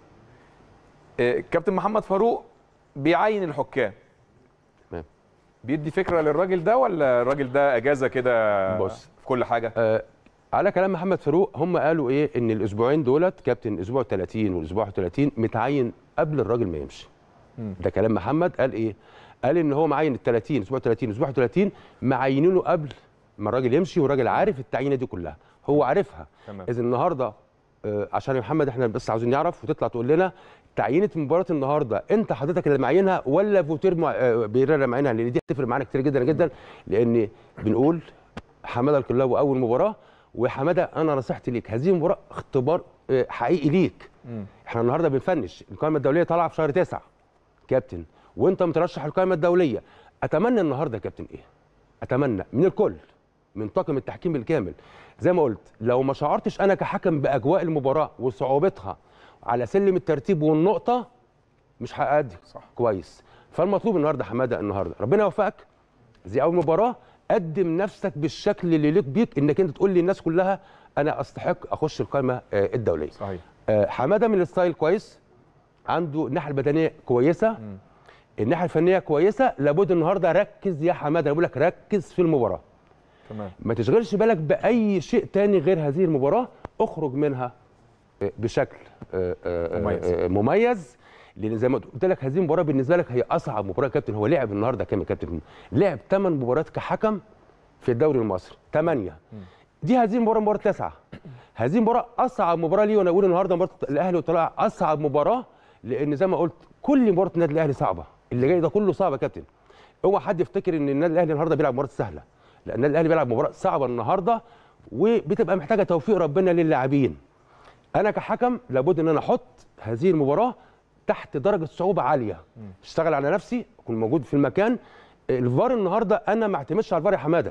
آه، كابتن محمد فاروق بيعين الحكام تمام. بيدي فكره للراجل ده ولا الراجل ده اجازه كده بص. في كل حاجه آه، على كلام محمد فاروق هم قالوا ايه ان الاسبوعين دولت كابتن اسبوع 30 والاسبوع 31 متعين قبل الراجل ما يمشي مم. ده كلام محمد قال ايه قال ان هو معين ال 30 اسبوع 30 اسبوع 31 معينينه قبل ما الراجل يمشي والراجل عارف التعيينه دي كلها هو عارفها تمام اذا النهارده آه، عشان يا محمد احنا بس عاوزين نعرف وتطلع تقول لنا تعيينه مباراه النهارده انت حضرتك اللي معينها ولا فوتير مع... آه، بيريرا اللي معينها لان دي هتفرق معانا كتير جدا جدا لان بنقول حماده الكلاوي اول مباراه وحماده انا نصيحتي ليك هذه المباراه اختبار آه، حقيقي ليك مم. احنا النهارده بنفنش القائمه الدوليه طالعه في شهر تسعة كابتن وانت مترشح القائمه الدوليه اتمنى النهارده يا كابتن ايه اتمنى من الكل من طاقم التحكيم بالكامل زي ما قلت لو ما شعرتش انا كحكم باجواء المباراه وصعوبتها على سلم الترتيب والنقطه مش هأدي صح. كويس فالمطلوب النهارده حماده النهارده ربنا يوفقك زي اول مباراه قدم نفسك بالشكل اللي يليق بيك انك انت تقول للناس كلها انا استحق اخش القائمه آه، الدوليه صحيح آه، حماده من الستايل كويس عنده الناحيه البدنيه كويسه مم. الناحيه الفنيه كويسه لابد النهارده ركز يا حماده أنا بقول لك ركز في المباراه تمام ما تشغلش بالك باي شيء تاني غير هذه المباراه اخرج منها آه، بشكل آه، آه، مميز. آه، مميز لان زي ما قلت لك هذه المباراه بالنسبه لك هي اصعب مباراه يا كابتن هو لعب النهارده كام يا كابتن لعب 8 مباريات كحكم في الدوري المصري 8 دي هذه المباراه مباراه تسعه هذه المباراه اصعب مباراه ليه وانا اقول النهارده مباراه الاهلي وطلع اصعب مباراه لان زي ما قلت كل مباراه النادي الاهلي صعبه اللي جاي ده كله صعب يا كابتن اوعى حد يفتكر ان النادي الاهلي النهارده بيلعب مباراه سهله لا النادي الاهلي بيلعب مباراه صعبه النهارده وبتبقى محتاجه توفيق ربنا للاعبين انا كحكم لابد ان انا احط هذه المباراه تحت درجه صعوبه عاليه اشتغل على نفسي اكون موجود في المكان الفار النهارده انا ما اعتمدش على الفار يا حماده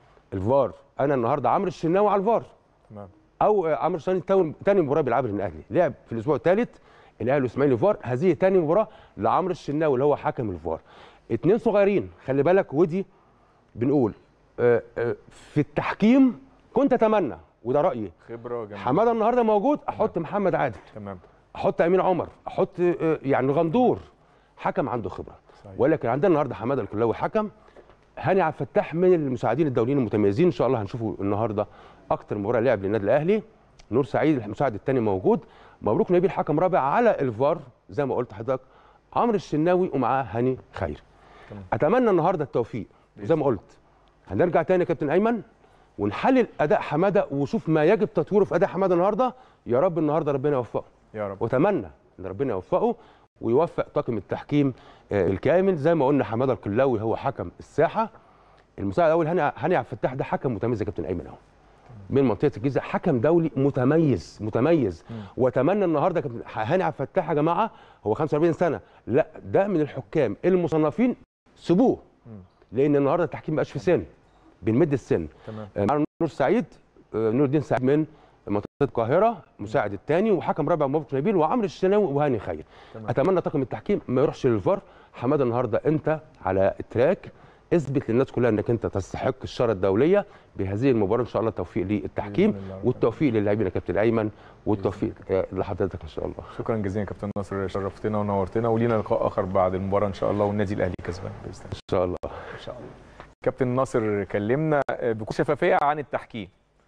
الفار انا النهارده عمرو الشناوي على الفار تمام او آه، عمرو الشناوي تاني- تاني مباراه بيلعبها للاهلي لعب في الاسبوع الثالث الاهلي والاسماعيلي فار هذه تاني مباراه لعمرو الشناوي اللي هو حكم الفار اتنين صغيرين خلي بالك ودي بنقول آه، آه، في التحكيم كنت اتمنى وده رايي خبره جميله حماده النهارده موجود احط محمد عادل تمام احط امين عمر احط آه، يعني غندور حكم عنده خبره صحيح. ولكن عندنا النهارده حماده الكلاوي حكم هاني عبد الفتاح من المساعدين الدوليين المتميزين ان شاء الله هنشوفه النهارده اكتر مباراه لعب للنادي الاهلي نور سعيد المساعد الثاني موجود مبروك نبيل حكم رابع على الفار زي ما قلت لحضرتك عمرو الشناوي ومعاه هاني خير تمام. اتمنى النهارده التوفيق زي ما قلت هنرجع تاني يا كابتن ايمن ونحلل اداء حماده وشوف ما يجب تطويره في اداء حماده النهارده يا رب النهارده ربنا يوفقه يا رب واتمنى ان ربنا يوفقه ويوفق طاقم التحكيم آه، الكامل زي ما قلنا حماده القلاوي هو حكم الساحه المساعد الاول هاني هاني عبد الفتاح ده حكم متميز يا كابتن ايمن اهو من منطقه الجيزه حكم دولي متميز متميز واتمنى النهارده كابتن هاني عبد الفتاح يا جماعه هو 45 سنه لا ده من الحكام المصنفين سيبوه لان النهارده التحكيم بقاش في سن بنمد السن تمام آه، معانا نور سعيد آه، نور الدين سعيد من منطقه القاهره مساعد الثاني وحكم رابع مبروك نبيل وعمرو الشناوي وهاني خير تمام. اتمنى طاقم التحكيم ما يروحش للفار حماده النهارده انت على التراك اثبت للناس كلها انك انت تستحق الشاره الدوليه بهذه المباراه ان شاء الله التوفيق للتحكيم بإذن الله. والتوفيق للاعبين يا كابتن ايمن والتوفيق آه، لحضرتك ان شاء الله شكرا جزيلا يا كابتن ناصر شرفتنا ونورتنا ولينا لقاء اخر بعد المباراه ان شاء الله والنادي الاهلي كسبان باذن الله ان شاء الله ان شاء الله كابتن ناصر كلمنا بكل شفافيه عن التحكيم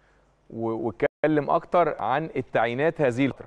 و- واتكلم اكتر عن التعيينات هذه الفتره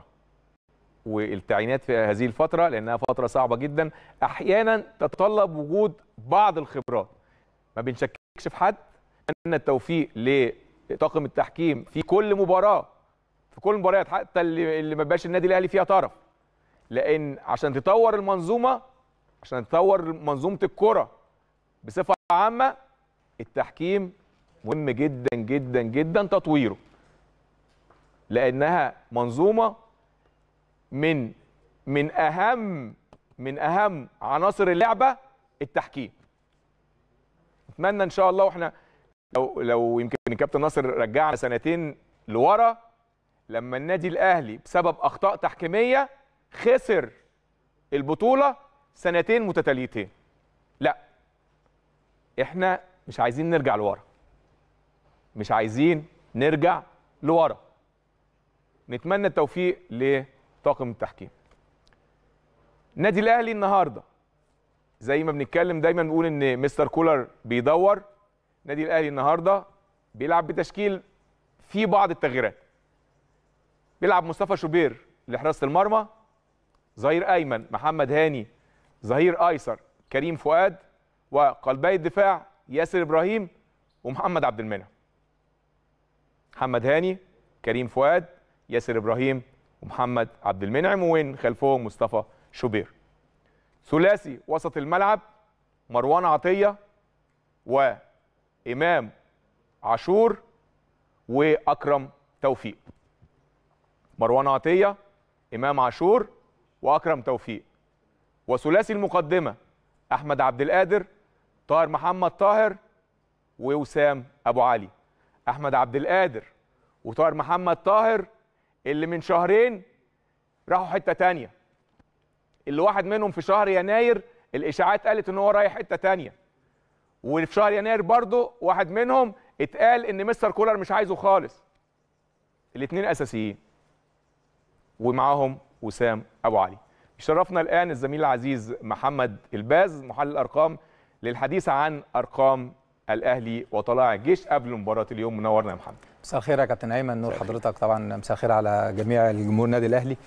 والتعيينات في هذه الفتره لانها فتره صعبه جدا احيانا تتطلب وجود بعض الخبرات ما بنشككش يكشف حد اتمنى التوفيق لطاقم التحكيم في كل مباراه في كل المباريات حتى اللي اللي ما بقاش النادي الاهلي فيها طرف لان عشان تطور المنظومه عشان تطور منظومه الكره بصفه عامه التحكيم مهم جدا جدا جدا تطويره لانها منظومه من من اهم من اهم عناصر اللعبه التحكيم اتمنى ان شاء الله واحنا لو لو يمكن الكابتن ناصر رجعنا سنتين لورا لما النادي الاهلي بسبب اخطاء تحكيميه خسر البطوله سنتين متتاليتين لا احنا مش عايزين نرجع لورا مش عايزين نرجع لورا نتمنى التوفيق لطاقم التحكيم النادي الاهلي النهارده زي ما بنتكلم دايما بنقول ان مستر كولر بيدور النادي الاهلي النهارده بيلعب بتشكيل فيه بعض التغييرات بيلعب مصطفى شوبير لحراسه المرمى ظهير ايمن محمد هاني ظهير ايسر كريم فؤاد وقلبي الدفاع ياسر ابراهيم ومحمد عبد المنعم محمد هاني كريم فؤاد ياسر ابراهيم ومحمد عبد المنعم وين خلفهم مصطفى شوبير ثلاثي وسط الملعب مروان عطيه وامام عاشور واكرم توفيق مروان عطيه امام عاشور واكرم توفيق وثلاثي المقدمه احمد عبد القادر طاهر محمد طاهر ووسام ابو علي احمد عبد القادر وطاهر محمد طاهر اللي من شهرين راحوا حته تانية اللي واحد منهم في شهر يناير الاشاعات قالت ان هو رايح حته تانية وفي شهر يناير برضه واحد منهم اتقال ان مستر كولر مش عايزه خالص الاثنين اساسيين ومعاهم وسام ابو علي يشرفنا الان الزميل العزيز محمد الباز محلل ارقام للحديث عن ارقام الاهلي وطلائع الجيش قبل مباراه اليوم منورنا يا محمد مساء الخير يا كابتن ايمن نور حضرتك طبعا مساء الخير على جميع الجمهور النادي الاهلي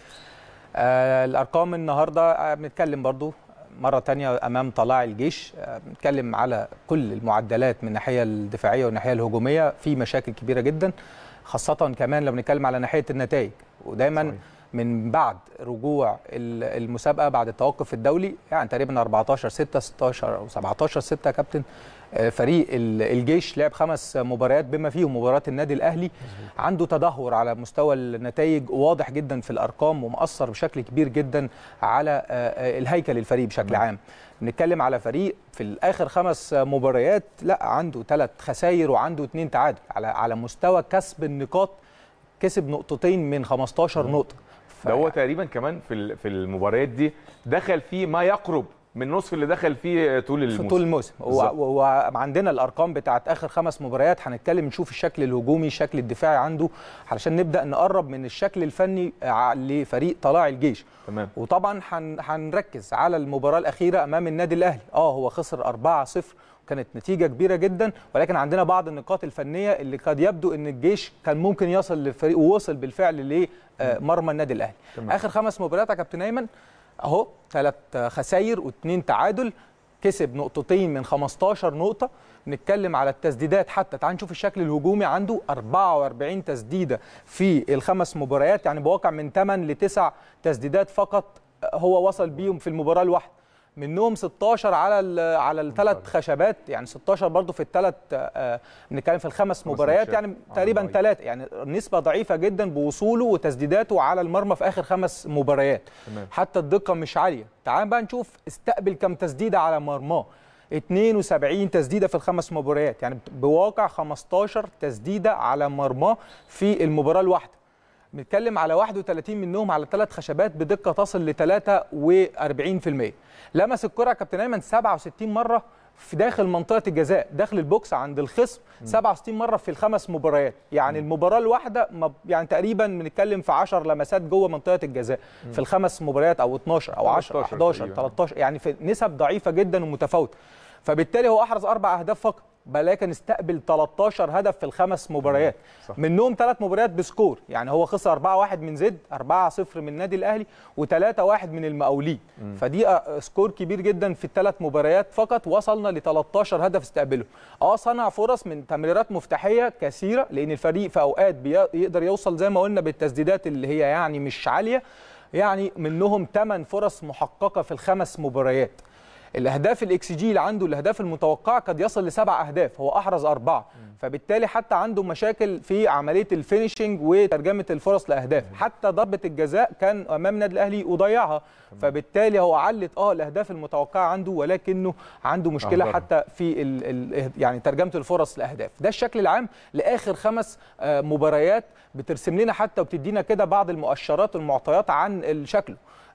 آه الارقام النهارده آه بنتكلم برضو مره تانية امام طلائع الجيش آه بنتكلم على كل المعدلات من الناحيه الدفاعيه والناحيه الهجوميه في مشاكل كبيره جدا خاصه كمان لو بنتكلم على ناحيه النتائج ودايما صحيح. من بعد رجوع المسابقه بعد التوقف الدولي يعني تقريبا 14 6 16 او 17 6 يا كابتن فريق الجيش لعب خمس مباريات بما فيهم مباراه النادي الاهلي عنده تدهور على مستوى النتائج واضح جدا في الارقام ومؤثر بشكل كبير جدا على الهيكل الفريق بشكل عام بنتكلم على فريق في الاخر خمس مباريات لا عنده ثلاث خسائر وعنده اثنين تعادل على على مستوى كسب النقاط كسب نقطتين من 15 نقطه ده هو تقريبا كمان في في المباريات دي دخل فيه ما يقرب من نصف اللي دخل فيه طول الموسم في طول الموسم وعندنا الارقام بتاعت اخر خمس مباريات هنتكلم نشوف الشكل الهجومي الشكل الدفاعي عنده علشان نبدا نقرب من الشكل الفني لفريق طلائع الجيش تمام وطبعا هنركز على المباراه الاخيره امام النادي الاهلي اه هو خسر 4-0 كانت نتيجه كبيره جدا ولكن عندنا بعض النقاط الفنيه اللي قد يبدو ان الجيش كان ممكن يصل للفريق ووصل بالفعل لمرمى النادي الاهلي تمام. اخر خمس مباريات يا كابتن ايمن اهو ثلاث خساير واثنين تعادل كسب نقطتين من 15 نقطه نتكلم على التسديدات حتى تعال نشوف الشكل الهجومي عنده 44 تسديده في الخمس مباريات يعني بواقع من 8 ل 9 تسديدات فقط هو وصل بيهم في المباراه الواحده منهم 16 على على الثلاث خشبات يعني 16 برضه في الثلاث بنتكلم في الخمس مباريات يعني تقريبا ثلاثه يعني نسبه ضعيفه جدا بوصوله وتسديداته على المرمى في اخر خمس مباريات تمام. حتى الدقه مش عاليه تعال بقى نشوف استقبل كم تسديده على مرماه 72 تسديده في الخمس مباريات يعني بواقع 15 تسديده على مرماه في المباراه الواحده بنتكلم على 31 منهم على ثلاث خشبات بدقه تصل ل 43% لمس الكره يا كابتن ايمن 67 مره في داخل منطقه الجزاء داخل البوكس عند الخصم 67 مره في الخمس مباريات يعني المباراه الواحده يعني تقريبا بنتكلم في 10 لمسات جوه منطقه الجزاء في الخمس مباريات او 12 او 10 11 13 يعني في نسب ضعيفه جدا ومتفاوته فبالتالي هو احرز اربع اهداف فقط ولكن استقبل 13 هدف في الخمس مباريات صح. منهم ثلاث مباريات بسكور يعني هو خسر 4-1 من زد 4-0 من النادي الاهلي و3-1 من المقاولين فدي آه، سكور كبير جدا في الثلاث مباريات فقط وصلنا ل 13 هدف استقبله اه صنع فرص من تمريرات مفتاحيه كثيره لان الفريق في اوقات بي- يقدر يوصل زي ما قلنا بالتسديدات اللي هي يعني مش عاليه يعني منهم 8 فرص محققه في الخمس مباريات الاهداف الاكس جي اللي عنده الاهداف المتوقعه قد يصل لسبع اهداف هو احرز اربعه فبالتالي حتى عنده مشاكل في عمليه الفينشنج وترجمه الفرص لاهداف حتى ضربه الجزاء كان امام النادي الاهلي وضيعها فبالتالي هو علت اه الاهداف المتوقعه عنده ولكنه عنده مشكله أهدرها. حتى في ال ال يعني ترجمه الفرص لاهداف ده الشكل العام لاخر خمس آه، مباريات بترسم لنا حتى وبتدينا كده بعض المؤشرات والمعطيات عن الشكل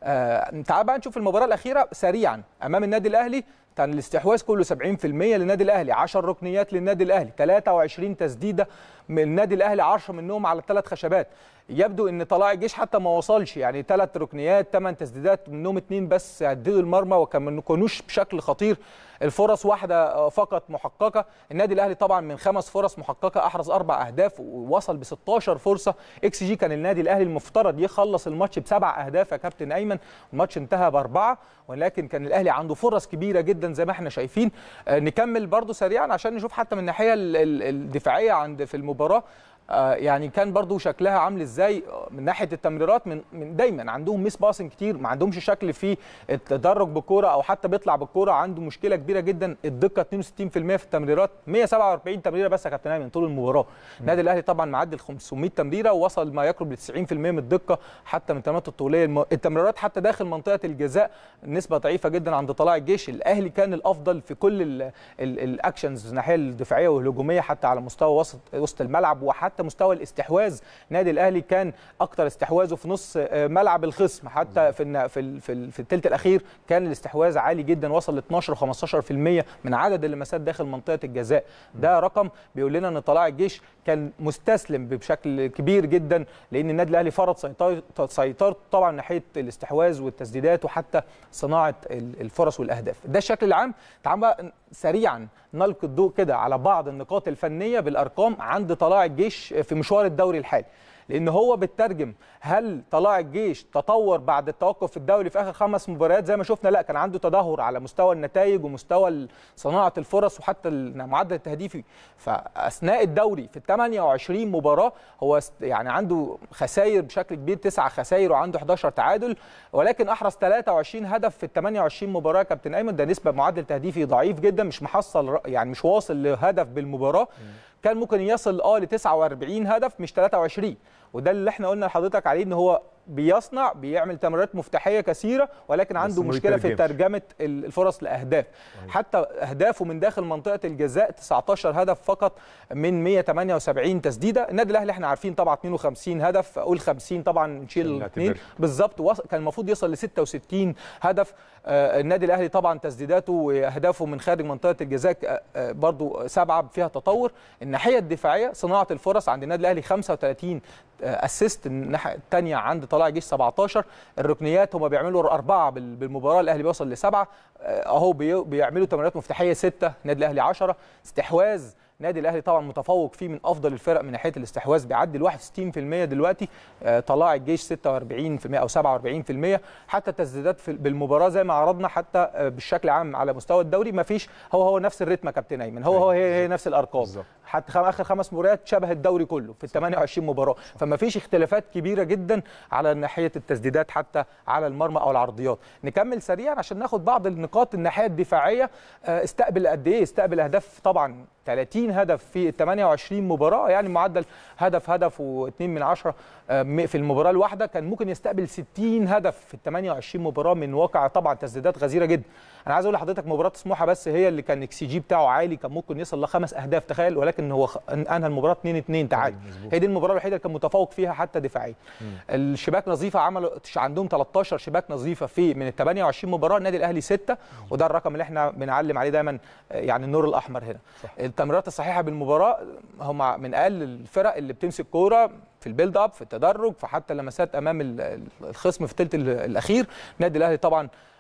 آه تعال بقى نشوف المباراه الاخيره سريعا امام النادي الاهلي كان الاستحواذ كله 70% للنادي الاهلي 10 ركنيات للنادي الاهلي 23 تسديده من النادي الاهلي 10 منهم على الثلاث خشبات يبدو ان طلائع الجيش حتى ما وصلش يعني ثلاث ركنيات ثمان تسديدات منهم اثنين بس هددوا المرمى وكان ما كانوش بشكل خطير الفرص واحده فقط محققه النادي الاهلي طبعا من خمس فرص محققه احرز اربع اهداف ووصل ب 16 فرصه اكس جي كان النادي الاهلي المفترض يخلص الماتش بسبع اهداف يا كابتن ايمن الماتش انتهى باربعه ولكن كان الاهلي عنده فرص كبيره جدا زي ما احنا شايفين آه، نكمل برضو سريعا عشان نشوف حتى من الناحيه ال- ال- الدفاعيه عند في المباراه آه، يعني كان برضو شكلها عامل ازاي آه، من ناحيه التمريرات من من دايما عندهم ميس باسنج كتير ما عندهمش شكل في التدرج بالكوره او حتى بيطلع بالكوره عنده مشكله كبيره جدا الدقه 62% في التمريرات 147 تمريره بس يا كابتن ايمن طول المباراه النادي الاهلي طبعا معدي ال 500 تمريره ووصل ما يقرب ل 90% من الدقه حتى من التمريرات الطوليه الم- التمريرات حتى داخل منطقه الجزاء النسبه ضعيفه جدا عند طلائع الجيش الاهلي كان الافضل في كل ال- ال- الاكشنز الناحيه الدفاعيه والهجوميه حتى على مستوى وسط وسط الملعب وحتى مستوى الاستحواذ النادي الاهلي كان اكتر استحواذه في نص آه، ملعب الخصم حتى في الن- في ال- في ال- في الثلث الاخير كان الاستحواذ عالي جدا وصل ل 12 و15% من عدد اللمسات داخل منطقه الجزاء ده رقم بيقول لنا ان طلائع الجيش كان مستسلم بشكل كبير جدا لان النادي الاهلي فرض سيطرته سيطرته طبعا ناحيه الاستحواذ والتسديدات وحتى صناعه ال- الفرص والاهداف ده الشكل العام تعال بقى سريعا نلقي الضوء كده على بعض النقاط الفنيه بالارقام عند طلائع الجيش في مشوار الدوري الحالي لان هو بترجم هل طلائع الجيش تطور بعد التوقف في الدوري في اخر خمس مباريات زي ما شفنا لا كان عنده تدهور على مستوى النتائج ومستوى ال- صناعه الفرص وحتى المعدل التهديفي فاثناء الدوري في ال 28 مباراه هو است- يعني عنده خسائر بشكل كبير تسعة خسائر وعنده 11 تعادل ولكن احرز 23 هدف في ال 28 مباراه يا كابتن ايمن ده نسبه معدل تهديفي ضعيف جدا مش محصل ر- يعني مش واصل لهدف بالمباراه كان ممكن يصل اه ل 49 هدف مش 23 وده اللي احنا قلنا لحضرتك عليه ان هو بيصنع بيعمل تمريرات مفتاحيه كثيره ولكن عنده ما مشكله في بيترجمش. ترجمه ال- الفرص لاهداف حتى اهدافه من داخل منطقه الجزاء 19 هدف فقط من 178 تسديده النادي الاهلي احنا عارفين طبعا 52 هدف اقول 50 طبعا نشيل عشان الاثنين نعتبر. بالظبط وص- كان المفروض يوصل ل 66 هدف آه، النادي الاهلي طبعا تسديداته واهدافه من خارج منطقه الجزاء آه، آه، برضو سبعه فيها تطور الناحيه الدفاعيه صناعه الفرص عند النادي الاهلي 35 اسيست الناحيه الثانيه عند طلائع الجيش 17 الركنيات هم بيعملوا اربعه بال- بالمباراه الاهلي بيوصل لسبعه آه، اهو بي- بيعملوا تمريرات مفتاحيه سته النادي الاهلي 10 استحواذ النادي الاهلي طبعا متفوق فيه من افضل الفرق من ناحيه الاستحواذ بيعدي ال 61% دلوقتي آه، طلائع الجيش 46% او 47% حتى التسديدات في بالمباراه زي ما عرضنا حتى آه، بالشكل عام على مستوى الدوري ما فيش هو هو نفس الريتم يا كابتن ايمن هو هو هي, هي نفس الارقام بالظبط. حتى خم... اخر خمس مباريات شبه الدوري كله في ال 28 مباراه فما فيش اختلافات كبيره جدا على ناحيه التسديدات حتى على المرمى او العرضيات نكمل سريعا عشان ناخد بعض النقاط الناحيه الدفاعيه آه، استقبل قد ايه استقبل اهداف طبعا 30 هدف في ال 28 مباراه يعني معدل هدف هدف و2 من عشرة آه، م- في المباراه الواحده كان ممكن يستقبل 60 هدف في ال 28 مباراه من واقع طبعا تسديدات غزيره جدا انا عايز اقول لحضرتك مباراه سموحه بس هي اللي كان اكس جي بتاعه عالي كان ممكن يصل لخمس اهداف تخيل ولكن هو خ- انهى المباراه 2 2 تعادل هي دي المباراه الوحيده اللي كان متفوق فيها حتى دفاعيا الشباك نظيفه عملوا عندهم 13 شباك نظيفه في من ال 28 مباراه النادي الاهلي 6 وده الرقم اللي احنا بنعلم عليه دايما آه، يعني النور الاحمر هنا التمريرات الصحيحه بالمباراه هم من اقل الفرق اللي بتمسك كوره في البيلد اب في التدرج فحتى لمسات امام ال- ال- الخصم في الثلث ال- الاخير النادي الاهلي طبعا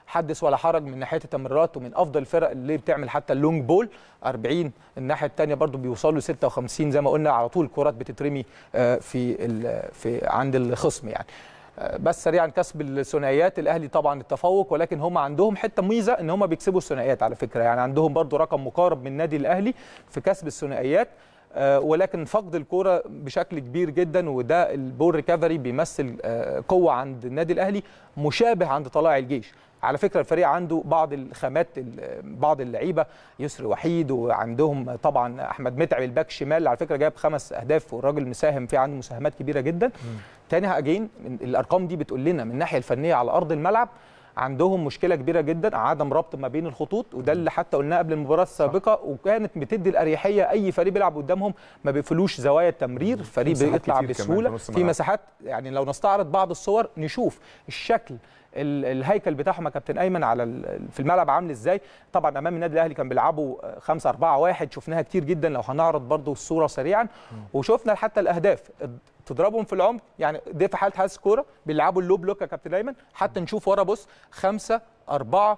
حدث ولا حرج من ناحيه التمريرات ومن افضل الفرق اللي بتعمل حتى اللونج بول 40 الناحيه الثانيه برضو بيوصلوا 56 زي ما قلنا على طول كرات بتترمي آه، في ال- في عند الخصم يعني آه، بس سريعا كسب الثنائيات الاهلي طبعا التفوق ولكن هم عندهم حته ميزه ان هم بيكسبوا الثنائيات على فكره يعني عندهم برضو رقم مقارب من النادي الاهلي في كسب الثنائيات آه، ولكن فقد الكوره بشكل كبير جدا وده البول ريكفري بيمثل آه، قوه عند النادي الاهلي مشابه عند طلائع الجيش على فكره الفريق عنده بعض الخامات ال- بعض اللعيبه يسري وحيد وعندهم طبعا احمد متعب الباك شمال على فكره جاب خمس اهداف والراجل مساهم في عنده مساهمات كبيره جدا تاني اجين الارقام دي بتقول لنا من الناحيه الفنيه على ارض الملعب عندهم مشكله كبيره جدا عدم ربط ما بين الخطوط وده اللي حتى قلناه قبل المباراه السابقه وكانت بتدي الاريحيه اي فريق بيلعب قدامهم ما بيقفلوش زوايا التمرير الفريق مساحات بيطلع كتير كمان بسهوله في نص في الملعب. مساحات يعني لو نستعرض بعض الصور نشوف الشكل ال- الهيكل بتاعهم يا كابتن ايمن على ال- في الملعب عامل ازاي طبعا امام النادي الاهلي كان بيلعبوا 5 4 1 شفناها كتير جدا لو هنعرض برضو الصوره سريعا وشفنا حتى الاهداف تضربهم في العمق يعني دي في حاله حارس كوره بيلعبوا اللو بلوك يا كابتن ايمن حتى نشوف ورا بص 5 4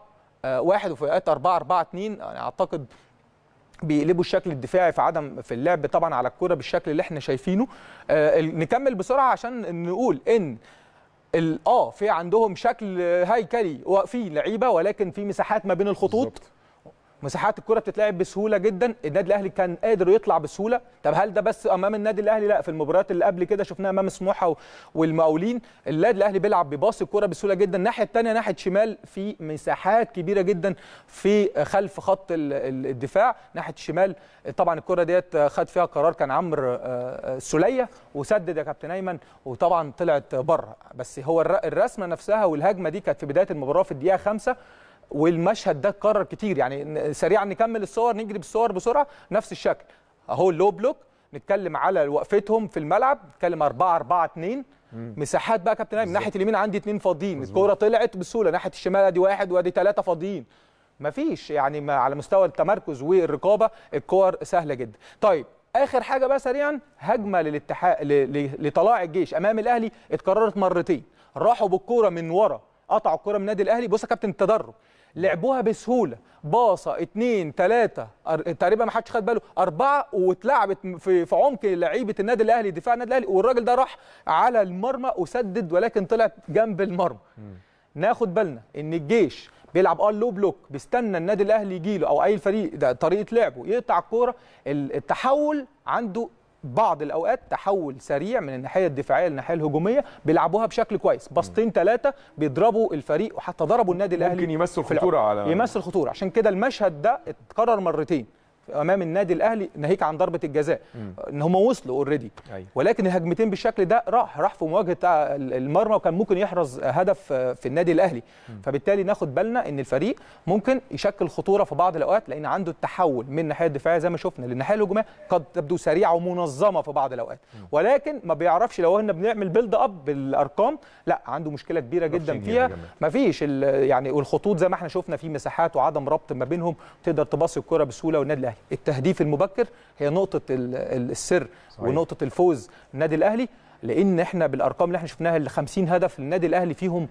1 وفي اوقات 4 4 2 يعني اعتقد بيقلبوا الشكل الدفاعي في عدم في اللعب طبعا على الكوره بالشكل اللي احنا شايفينه آه ال- نكمل بسرعه عشان نقول ان ال- اه في عندهم شكل هيكلي وفي لعيبه ولكن في مساحات ما بين الخطوط بالظبط. مساحات الكره بتتلعب بسهوله جدا النادي الاهلي كان قادر يطلع بسهوله طب هل ده بس امام النادي الاهلي لا في المباريات اللي قبل كده شفناها امام سموحه و- والمقاولين النادي الاهلي بيلعب بيباص الكره بسهوله جدا الناحيه الثانيه ناحيه شمال في مساحات كبيره جدا في خلف خط ال- ال- الدفاع ناحيه الشمال طبعا الكره ديت خد فيها قرار كان عمرو آه، آه، السوليه وسدد يا كابتن ايمن وطبعا طلعت بره بس هو الر- الرسمه نفسها والهجمه دي كانت في بدايه المباراه في الدقيقه خمسة والمشهد ده اتكرر كتير يعني ن- سريعا نكمل الصور نجري بالصور بسرعه نفس الشكل اهو اللو بلوك نتكلم على وقفتهم في الملعب نتكلم 4 4 2 مساحات بقى يا كابتن ايمن ناحيه اليمين عندي اثنين فاضيين الكوره طلعت بسهوله ناحيه الشمال ادي واحد وادي ثلاثه فاضيين مفيش يعني ما على مستوى التمركز والرقابه الكور سهله جدا طيب اخر حاجه بقى سريعا هجمه للاتحاد ل- ل- لطلاع الجيش امام الاهلي اتكررت مرتين راحوا بالكوره من ورا قطعوا الكوره من النادي الاهلي بص يا كابتن التدرج لعبوها بسهوله باصه اتنين تلاته أر- تقريبا ما حدش خد باله اربعه واتلعبت في في عمق لعيبه النادي الاهلي دفاع النادي الاهلي والراجل ده راح على المرمى وسدد ولكن طلعت جنب المرمى ناخد بالنا ان الجيش بيلعب اه لو بلوك بيستنى النادي الاهلي يجي له او اي فريق ده طريقه لعبه يقطع الكوره ال- التحول عنده بعض الاوقات تحول سريع من الناحيه الدفاعيه للناحيه الهجوميه بيلعبوها بشكل كويس باصتين ثلاثه بيضربوا الفريق وحتى ضربوا النادي الاهلي ممكن يمثل في العمق. خطوره على يمثل خطوره عشان كده المشهد ده اتكرر مرتين امام النادي الاهلي ناهيك عن ضربه الجزاء ان هم وصلوا اوريدي أيوة. ولكن الهجمتين بالشكل ده راح راح في مواجهه المرمى وكان ممكن يحرز هدف في النادي الاهلي فبالتالي ناخد بالنا ان الفريق ممكن يشكل خطوره في بعض الاوقات لان عنده التحول من الناحيه الدفاعيه زي ما شفنا للناحيه الهجوميه قد تبدو سريعه ومنظمه في بعض الاوقات ولكن ما بيعرفش لو احنا بنعمل بيلد اب بالارقام لا عنده مشكله كبيره جدا يجيب فيها جنبها. ما فيش يعني والخطوط زي ما احنا شفنا في مساحات وعدم ربط ما بينهم تقدر تباصي الكره بسهوله والنادي الاهلي التهديف المبكر هي نقطه ال- ال- السر صحيح. ونقطه الفوز النادي الاهلي لان احنا بالارقام اللي احنا شفناها ال 50 هدف للنادي الاهلي فيهم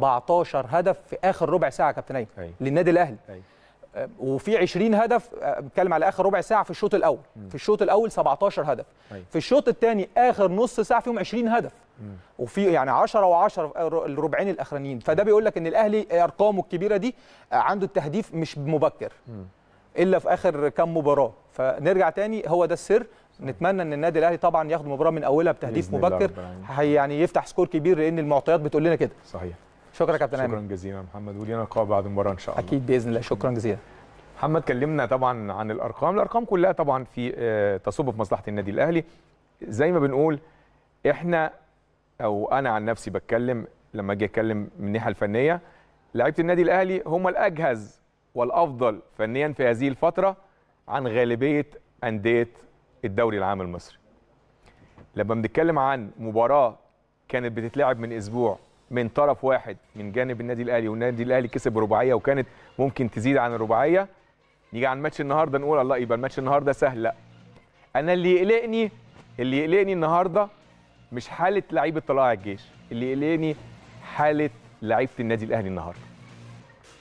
17 هدف في اخر ربع ساعه يا كابتن ايمن أيوة. للنادي الاهلي أيوة. آه، وفي 20 هدف آه، بتكلم على اخر ربع ساعه في الشوط الاول في الشوط الاول 17 هدف أيوة. في الشوط الثاني اخر نص ساعه فيهم 20 هدف وفي يعني 10 و10 الربعين الاخرانيين فده بيقول لك ان الاهلي ارقامه الكبيره دي آه، عنده التهديف مش مبكر الا في اخر كام مباراه فنرجع تاني هو ده السر نتمنى ان النادي الاهلي طبعا ياخد المباراه من اولها بتهديف بإذن الله مبكر رب العالمين. هي يعني يفتح سكور كبير لان المعطيات بتقول لنا كده صحيح شكرا يا كابتن ايمن شكرا جزيلا يا محمد ولينا لقاء بعد المباراه ان شاء الله اكيد باذن الله شكرا جزيلا محمد كلمنا طبعا عن الارقام الارقام كلها طبعا في آه، تصب في مصلحه النادي الاهلي زي ما بنقول احنا او انا عن نفسي بتكلم لما اجي اتكلم من الناحيه الفنيه لعيبه النادي الاهلي هم الاجهز والافضل فنيا في هذه الفتره عن غالبيه انديه الدوري العام المصري لما بنتكلم عن مباراه كانت بتتلعب من اسبوع من طرف واحد من جانب النادي الاهلي والنادي الاهلي كسب رباعيه وكانت ممكن تزيد عن الرباعيه نيجي عن ماتش النهارده نقول الله يبقى الماتش النهارده سهل لا انا اللي يقلقني اللي يقلقني النهارده مش حاله لعيبه طلائع الجيش اللي يقلقني حاله لعيبه النادي الاهلي النهارده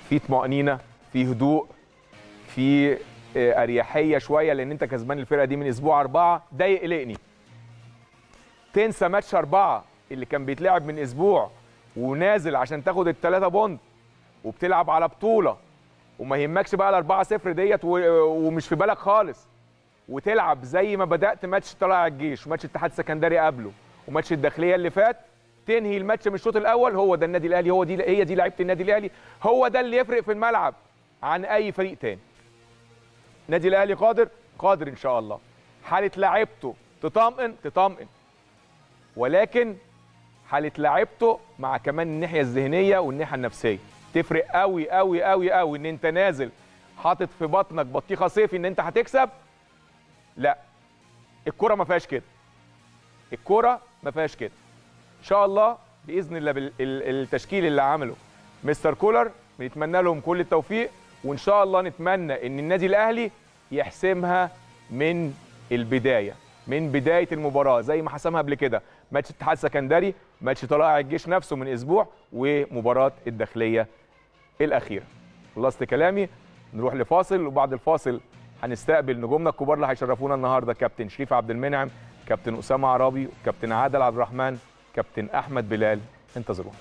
في طمانينه في هدوء في آه، اريحيه شويه لان انت كسبان الفرقه دي من اسبوع اربعه ده يقلقني تنسى ماتش اربعه اللي كان بيتلعب من اسبوع ونازل عشان تاخد الثلاثه بوند وبتلعب على بطوله وما يهمكش بقى الاربعه صفر ديت و- ومش في بالك خالص وتلعب زي ما بدات ماتش طلائع الجيش وماتش اتحاد سكندري قبله وماتش الداخليه اللي فات تنهي الماتش من الشوط الاول هو ده النادي الاهلي هو دي هي دي لعيبه النادي الاهلي هو ده اللي يفرق في الملعب عن اي فريق تاني النادي الاهلي قادر قادر ان شاء الله حاله لعيبته تطمئن تطمئن ولكن حاله لعيبته مع كمان الناحيه الذهنيه والناحيه النفسيه تفرق قوي قوي قوي قوي ان انت نازل حاطط في بطنك بطيخه صيفي ان انت هتكسب لا الكره ما فيهاش كده الكره ما فيهاش كده ان شاء الله باذن الله بالتشكيل اللي عمله مستر كولر بنتمنى لهم كل التوفيق وان شاء الله نتمنى ان النادي الاهلي يحسمها من البدايه من بدايه المباراه زي ما حسمها قبل كده ماتش اتحاد سكندري ماتش طلائع الجيش نفسه من اسبوع ومباراه الداخليه الاخيره خلصت كلامي نروح لفاصل وبعد الفاصل هنستقبل نجومنا الكبار اللي هيشرفونا النهارده كابتن شريف عبد المنعم كابتن اسامه عرابي كابتن عادل عبد الرحمن كابتن احمد بلال انتظرونا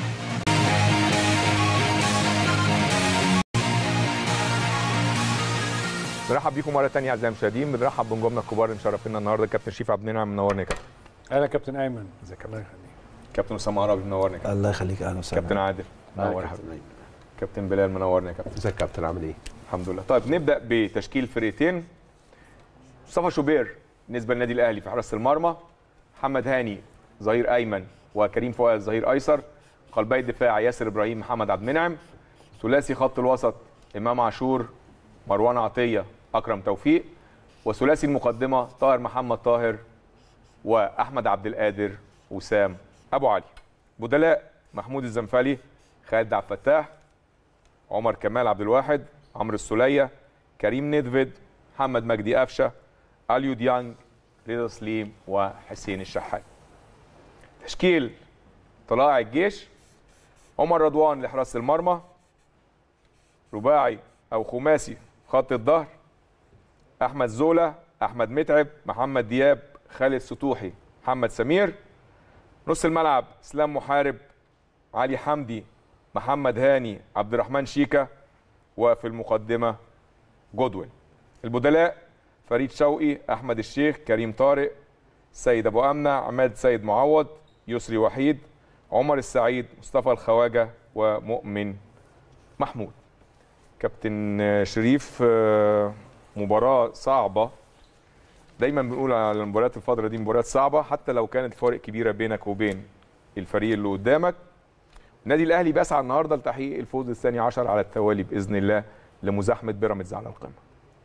بنرحب بيكم مره ثانيه اعزائي المشاهدين بنرحب بنجومنا الكبار اللي مشرفينا النهارده كابتن شريف عبد المنعم منورنا يا كابتن اهلا كابتن ايمن ازيك الله يخليك كابتن اسامه عرابي منورنا يا كابتن الله يخليك اهلا وسهلا كابتن عادل منورنا يا حبيبي كابتن بلال منورنا يا كابتن ازيك يا كابتن عامل ايه؟ الحمد لله طيب نبدا بتشكيل فرقتين مصطفى شوبير بالنسبه للنادي الاهلي في حراسه المرمى محمد هاني ظهير ايمن وكريم فؤاد ظهير ايسر قلبي الدفاع ياسر ابراهيم محمد عبد المنعم ثلاثي خط الوسط امام عاشور مروان عطيه اكرم توفيق وثلاثي المقدمه طاهر محمد طاهر واحمد عبد القادر وسام ابو علي بدلاء محمود الزنفلي خالد عبد الفتاح عمر كمال عبد الواحد عمرو السوليه كريم نيدفيد محمد مجدي قفشه اليو ديانج رضا سليم وحسين الشحات تشكيل طلائع الجيش عمر رضوان لحراسه المرمى رباعي او خماسي خط الظهر احمد زولا احمد متعب محمد دياب خالد سطوحي محمد سمير نص الملعب اسلام محارب علي حمدي محمد هاني عبد الرحمن شيكا وفي المقدمه جودوين البدلاء فريد شوقي احمد الشيخ كريم طارق سيد ابو امنه عماد سيد معوض يسري وحيد عمر السعيد مصطفى الخواجه ومؤمن محمود كابتن شريف آه، مباراه صعبه دايما بنقول على المباريات الفتره دي مباريات صعبه حتى لو كانت فارق كبيره بينك وبين الفريق اللي قدامك النادي الاهلي بيسعى النهارده لتحقيق الفوز الثاني عشر على التوالي باذن الله لمزاحمه بيراميدز على القمه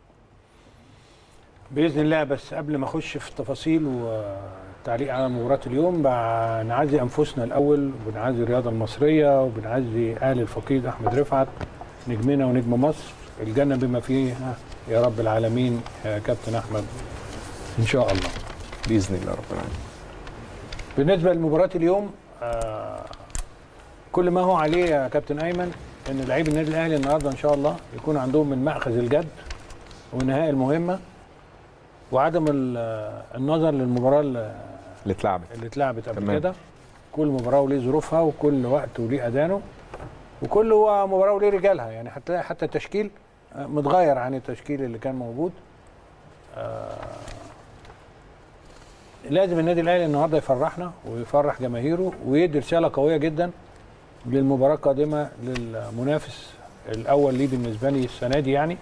باذن الله بس قبل ما اخش في التفاصيل والتعليق على مباراه اليوم بنعزي انفسنا الاول وبنعزي الرياضه المصريه وبنعزي اهل الفقيد احمد رفعت نجمنا ونجم مصر الجنه بما فيها يا رب العالمين يا كابتن احمد ان شاء الله باذن الله رب العالمين بالنسبه لمباراه اليوم آه، كل ما هو عليه يا كابتن ايمن ان لعيب النادي الاهلي النهارده ان شاء الله يكون عندهم من ماخذ الجد ونهاء المهمه وعدم ال- النظر للمباراه اللي اللي اتلعبت اللي اتلعبت قبل تمام. كده كل مباراه وليه ظروفها وكل وقت وليه اذانه وكل هو مباراه وليه رجالها يعني هتلاقي حتى التشكيل آه، متغير عن التشكيل اللي كان موجود آه، لازم النادي الاهلي النهارده يفرحنا ويفرح جماهيره ويدي رساله قويه جدا للمباراه القادمه للمنافس الاول ليه بالنسبه لي السنه دي يعني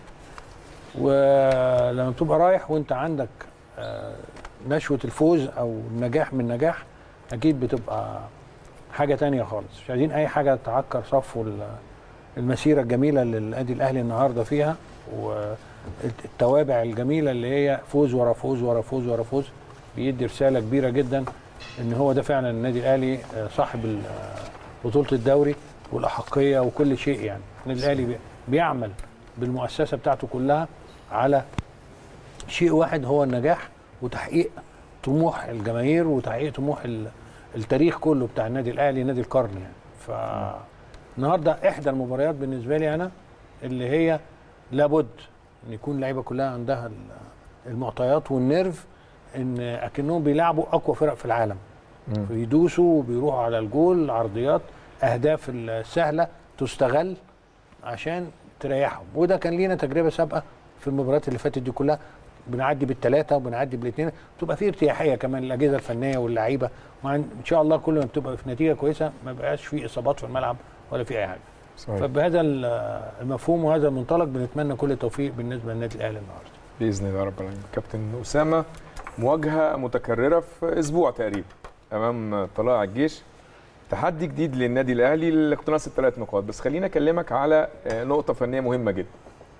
ولما تبقى رايح وانت عندك آه، نشوه الفوز او النجاح من نجاح اكيد بتبقى حاجه تانية خالص مش عايزين اي حاجه تعكر صفو ال- المسيره الجميله اللي النادي الاهلي النهارده فيها والتوابع الجميله اللي هي فوز ورا فوز ورا فوز ورا فوز بيدي رساله كبيره جدا ان هو ده فعلا النادي الاهلي آه، صاحب ال- آه، بطوله الدوري والاحقيه وكل شيء يعني النادي الاهلي بي- بيعمل بالمؤسسه بتاعته كلها على شيء واحد هو النجاح وتحقيق طموح الجماهير وتحقيق طموح ال- التاريخ كله بتاع النادي الاهلي نادي القرن يعني ف النهارده احدى المباريات بالنسبه لي انا اللي هي لابد ان يكون اللعيبه كلها عندها ال- المعطيات والنيرف ان اكنهم بيلعبوا اقوى فرق في العالم بيدوسوا وبيروحوا على الجول عرضيات اهداف السهله تستغل عشان تريحهم وده كان لينا تجربه سابقه في المباريات اللي فاتت دي كلها بنعدي بالثلاثه وبنعدي بالاثنين بتبقى في ارتياحيه كمان الاجهزه الفنيه واللعيبه وان شاء الله كل ما بتبقى في نتيجه كويسه ما بقاش في اصابات في الملعب ولا في اي حاجه صحيح. فبهذا ال- المفهوم وهذا المنطلق بنتمنى كل التوفيق بالنسبه للنادي الاهلي النهارده باذن الله رب العالمين كابتن اسامه مواجهه متكرره في اسبوع تقريبا امام طلائع الجيش تحدي جديد للنادي الاهلي لاقتناص الثلاث نقاط بس خليني اكلمك على آه، نقطه فنيه مهمه جدا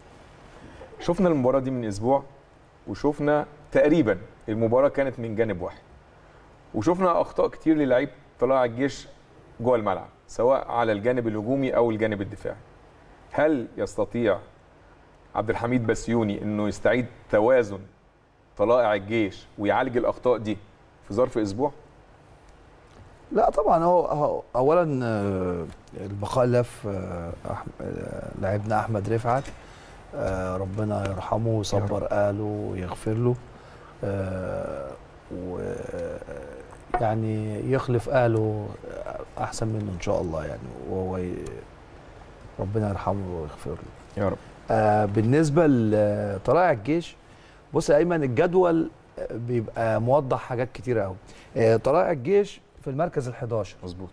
شفنا المباراه دي من اسبوع وشفنا تقريبا المباراه كانت من جانب واحد وشفنا اخطاء كتير للعيب طلائع الجيش جوه الملعب سواء على الجانب الهجومي او الجانب الدفاعي هل يستطيع عبد الحميد بسيوني انه يستعيد توازن طلائع الجيش ويعالج الاخطاء دي في ظرف اسبوع لا طبعا هو هو اولا آه، البقاء له في آه، أح- آه، لاعبنا احمد رفعت آه، ربنا يرحمه ويصبر اهله ويغفر له آه، و يعني يخلف اهله احسن منه ان شاء الله يعني وهو ي- ربنا يرحمه ويغفر له يا رب آه بالنسبه لطلائع الجيش بص يا ايمن الجدول بيبقى موضح حاجات كتيره قوي آه طلائع الجيش في المركز ال11 مظبوط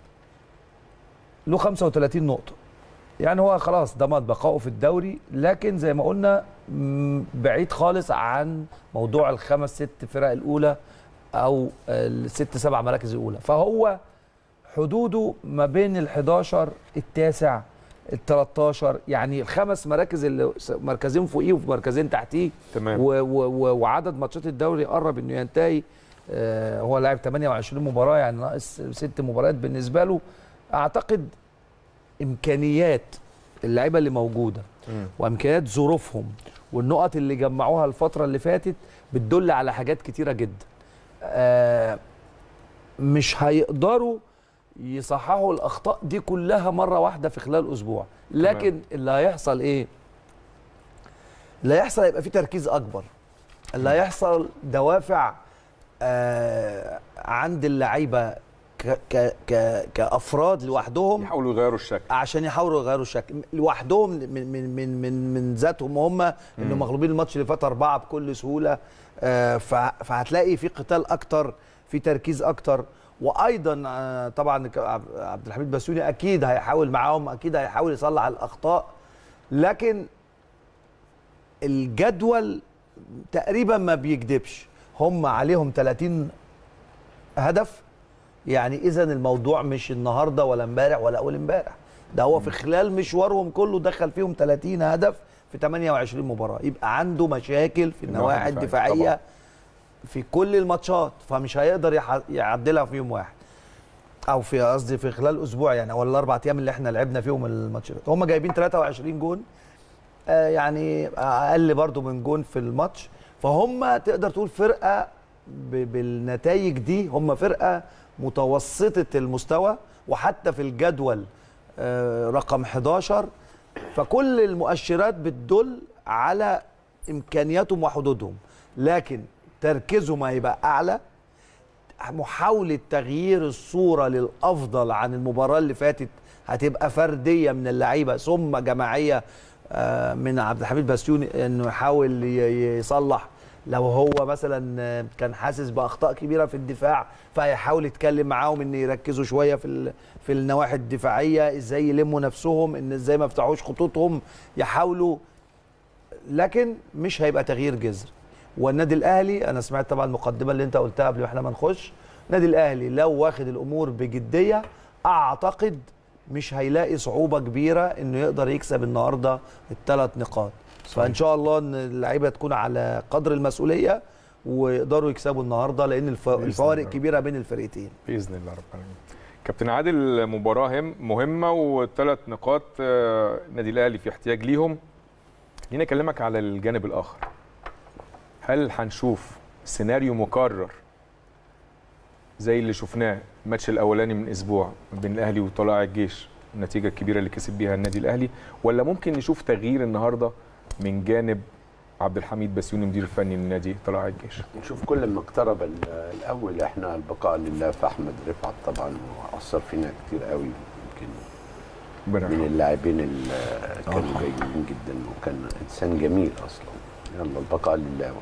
له 35 نقطه يعني هو خلاص ضمن بقائه في الدوري لكن زي ما قلنا مم، بعيد خالص عن موضوع الخمس ست فرق الاولى او الست سبع مراكز الاولى فهو حدوده ما بين ال11 التاسع ال 13 يعني الخمس مراكز اللي س- مركزين فوقيه ومركزين تحتيه تمام و و و وعدد ماتشات الدوري قرب انه ينتهي آه هو لاعب 28 مباراه يعني ناقص ست مباريات بالنسبه له اعتقد امكانيات اللعيبه اللي موجوده مم. وامكانيات ظروفهم والنقط اللي جمعوها الفتره اللي فاتت بتدل على حاجات كتيره جدا آه مش هيقدروا يصححوا الاخطاء دي كلها مره واحده في خلال اسبوع لكن اللي هيحصل ايه اللي هيحصل هيبقى فيه تركيز اكبر اللي هيحصل دوافع آه عند اللعيبه ك ك ك كافراد لوحدهم يحاولوا يغيروا الشكل عشان يحاولوا يغيروا الشكل لوحدهم من من من من, من ذاتهم هم انه مغلوبين الماتش اللي فات اربعه بكل سهوله آه، فه- فهتلاقي في قتال اكتر في تركيز اكتر وايضا آه، طبعا ك- عب- عبد الحميد بسيوني اكيد هيحاول معاهم اكيد هيحاول يصلح الاخطاء لكن الجدول تقريبا ما بيكذبش هم عليهم 30 هدف يعني اذا الموضوع مش النهارده ولا امبارح ولا اول امبارح ده هو في خلال مشوارهم كله دخل فيهم 30 هدف في 28 مباراه يبقى عنده مشاكل في النواحي الدفاعية الدفاعيه طبعاً. في كل الماتشات فمش هيقدر يح- يعدلها في يوم واحد او في قصدي في خلال اسبوع يعني او الاربع ايام اللي احنا لعبنا فيهم الماتشات هم جايبين 23 جون آه يعني اقل برضو من جون في الماتش فهم تقدر تقول فرقه ب- بالنتائج دي هم فرقه متوسطه المستوى وحتى في الجدول آه رقم 11 فكل المؤشرات بتدل على امكانياتهم وحدودهم لكن تركيزهم هيبقى اعلى محاولة تغيير الصورة للأفضل عن المباراة اللي فاتت هتبقى فردية من اللعيبة ثم جماعية آه، من عبد الحميد بسيوني انه يحاول ي- يصلح لو هو مثلا آه، كان حاسس باخطاء كبيره في الدفاع فهيحاول يتكلم معاهم ان يركزوا شويه في ال- في النواحي الدفاعيه ازاي يلموا نفسهم ان ازاي ما يفتحوش خطوطهم يحاولوا لكن مش هيبقى تغيير جذري والنادي الاهلي انا سمعت طبعا المقدمه اللي انت قلتها قبل ما احنا ما نخش النادي الاهلي لو واخد الامور بجديه اعتقد مش هيلاقي صعوبه كبيره انه يقدر يكسب النهارده الثلاث نقاط فان شاء الله ان اللعيبه تكون على قدر المسؤوليه ويقدروا يكسبوا النهارده لان الف... بإذن الفوارق الله. كبيره بين الفريقين باذن الله رب العالمين كابتن عادل مباراه هم مهمه وثلاث نقاط آه، النادي الاهلي في احتياج ليهم خليني اكلمك على الجانب الاخر هل هنشوف سيناريو مكرر زي اللي شفناه الماتش الاولاني من اسبوع بين الاهلي وطلائع الجيش النتيجه الكبيره اللي كسب بيها النادي الاهلي ولا ممكن نشوف تغيير النهارده من جانب عبد الحميد بسيوني مدير الفني للنادي طلائع الجيش نشوف كل ما اقترب ال- الاول احنا البقاء لله في احمد رفعت طبعا واثر فينا كتير قوي يمكن ربنا من يرحمه. اللاعبين اللي كانوا جيدين جدا وكان انسان جميل اصلا يلا البقاء لله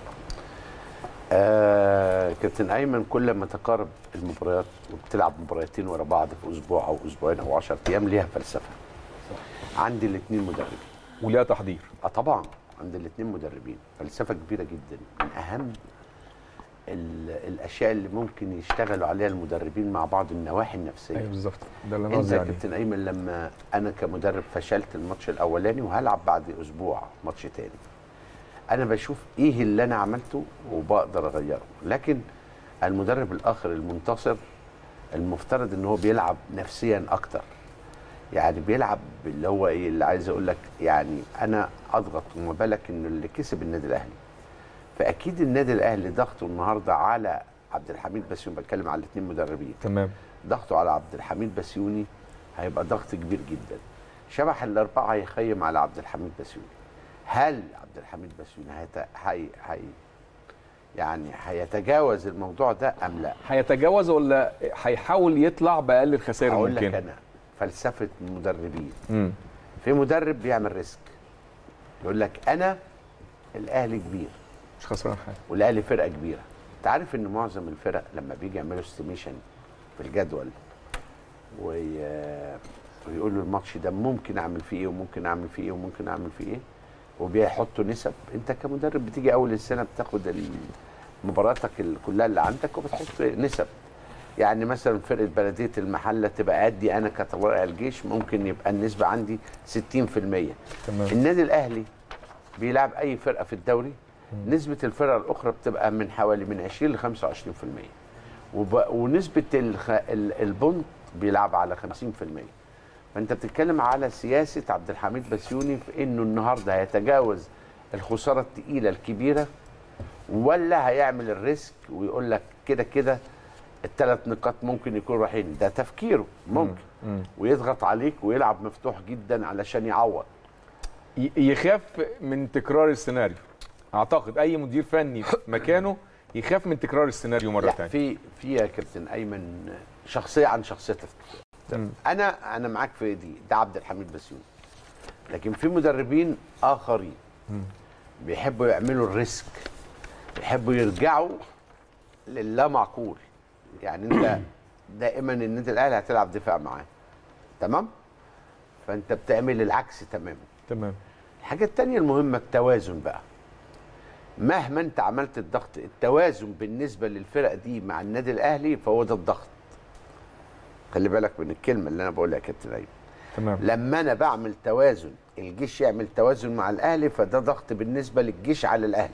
آه كابتن ايمن كل ما تقارب المباريات وبتلعب مباراتين ورا بعض في اسبوع او اسبوعين او 10 ايام ليها فلسفه عندي الاثنين مدربين وليها تحضير اه طبعا عند الاثنين مدربين فلسفه كبيره جدا من اهم ال- الاشياء اللي ممكن يشتغلوا عليها المدربين مع بعض النواحي النفسيه ايوه بالظبط ده اللي انا انت قصدي يا عليه كابتن ايمن لما انا كمدرب فشلت الماتش الاولاني وهلعب بعد اسبوع ماتش تاني انا بشوف ايه اللي انا عملته وبقدر اغيره لكن المدرب الاخر المنتصر المفترض ان هو بيلعب نفسيا اكتر يعني بيلعب اللي هو ايه اللي عايز اقول لك يعني انا اضغط وما بالك انه اللي كسب النادي الاهلي فاكيد النادي الاهلي ضغطه النهارده على عبد الحميد بسيوني بتكلم على الاثنين مدربين تمام ضغطه على عبد الحميد بسيوني هيبقى ضغط كبير جدا شبح الاربعه هيخيم على عبد الحميد بسيوني هل عبد الحميد بسيوني هيت... هي... هي... يعني هيتجاوز الموضوع ده ام لا هيتجاوز ولا هيحاول يطلع باقل الخسائر هقول لك الممكنه انا فلسفه المدربين امم في مدرب بيعمل ريسك يقول لك انا الاهلي كبير مش خسران حاجه والاهلي فرقه كبيره انت عارف ان معظم الفرق لما بيجي يعملوا استيميشن في الجدول وي... ويقولوا الماتش ده ممكن اعمل فيه ايه وممكن اعمل فيه ايه وممكن اعمل فيه ايه وبيحطوا نسب انت كمدرب بتيجي اول السنه بتاخد ال- مباراتك ال- كلها اللي عندك وبتحط نسب يعني مثلا فرقه بلديه المحله تبقى قدي انا كطوارئ الجيش ممكن يبقى النسبه عندي 60% تمام النادي الاهلي بيلعب اي فرقه في الدوري نسبه الفرق الاخرى بتبقى من حوالي من 20 ل 25% وب... ونسبه الخ... ال- البونت بيلعب على 50% فانت بتتكلم على سياسه عبد الحميد بسيوني في انه النهارده هيتجاوز الخساره الثقيله الكبيره ولا هيعمل الريسك ويقول لك كده كده الثلاث نقاط ممكن يكونوا رايحين ده تفكيره ممكن مم. ويضغط عليك ويلعب مفتوح جدا علشان يعوض ي- يخاف من تكرار السيناريو اعتقد اي مدير فني في مكانه يخاف من تكرار السيناريو مره لا ثانيه في في يا كابتن ايمن شخصيه عن شخصيتك مم. انا انا معاك في دي ده عبد الحميد بسيوني لكن في مدربين اخرين بيحبوا يعملوا الريسك بيحبوا يرجعوا للا معقول يعني انت دائما النادي الاهلي هتلعب دفاع معاه تمام فانت بتعمل العكس تماما تمام الحاجة التانية المهمة التوازن بقى مهما انت عملت الضغط التوازن بالنسبة للفرق دي مع النادي الاهلي فهو ده الضغط خلي بالك من الكلمة اللي انا بقولها يا كابتن ايمن تمام لما انا بعمل توازن الجيش يعمل توازن مع الاهلي فده ضغط بالنسبة للجيش على الاهلي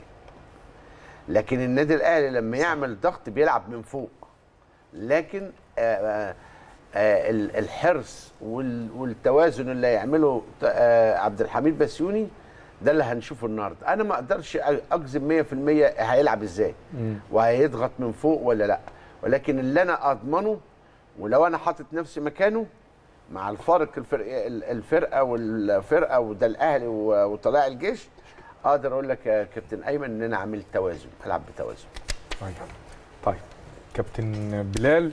لكن النادي الاهلي لما يعمل ضغط بيلعب من فوق لكن آه آه ال- الحرص وال- والتوازن اللي هيعمله ت- آه عبد الحميد بسيوني ده اللي هنشوفه النهارده انا ما اقدرش أ- اجزم 100% هيلعب ازاي وهيضغط من فوق ولا لا ولكن اللي انا اضمنه ولو انا حاطط نفسي مكانه مع الفارق الفرق الفرقه والفرقه وده الاهلي و- وطلائع الجيش اقدر اقول لك يا كابتن ايمن ان انا عامل توازن العب بتوازن طيب طيب كابتن بلال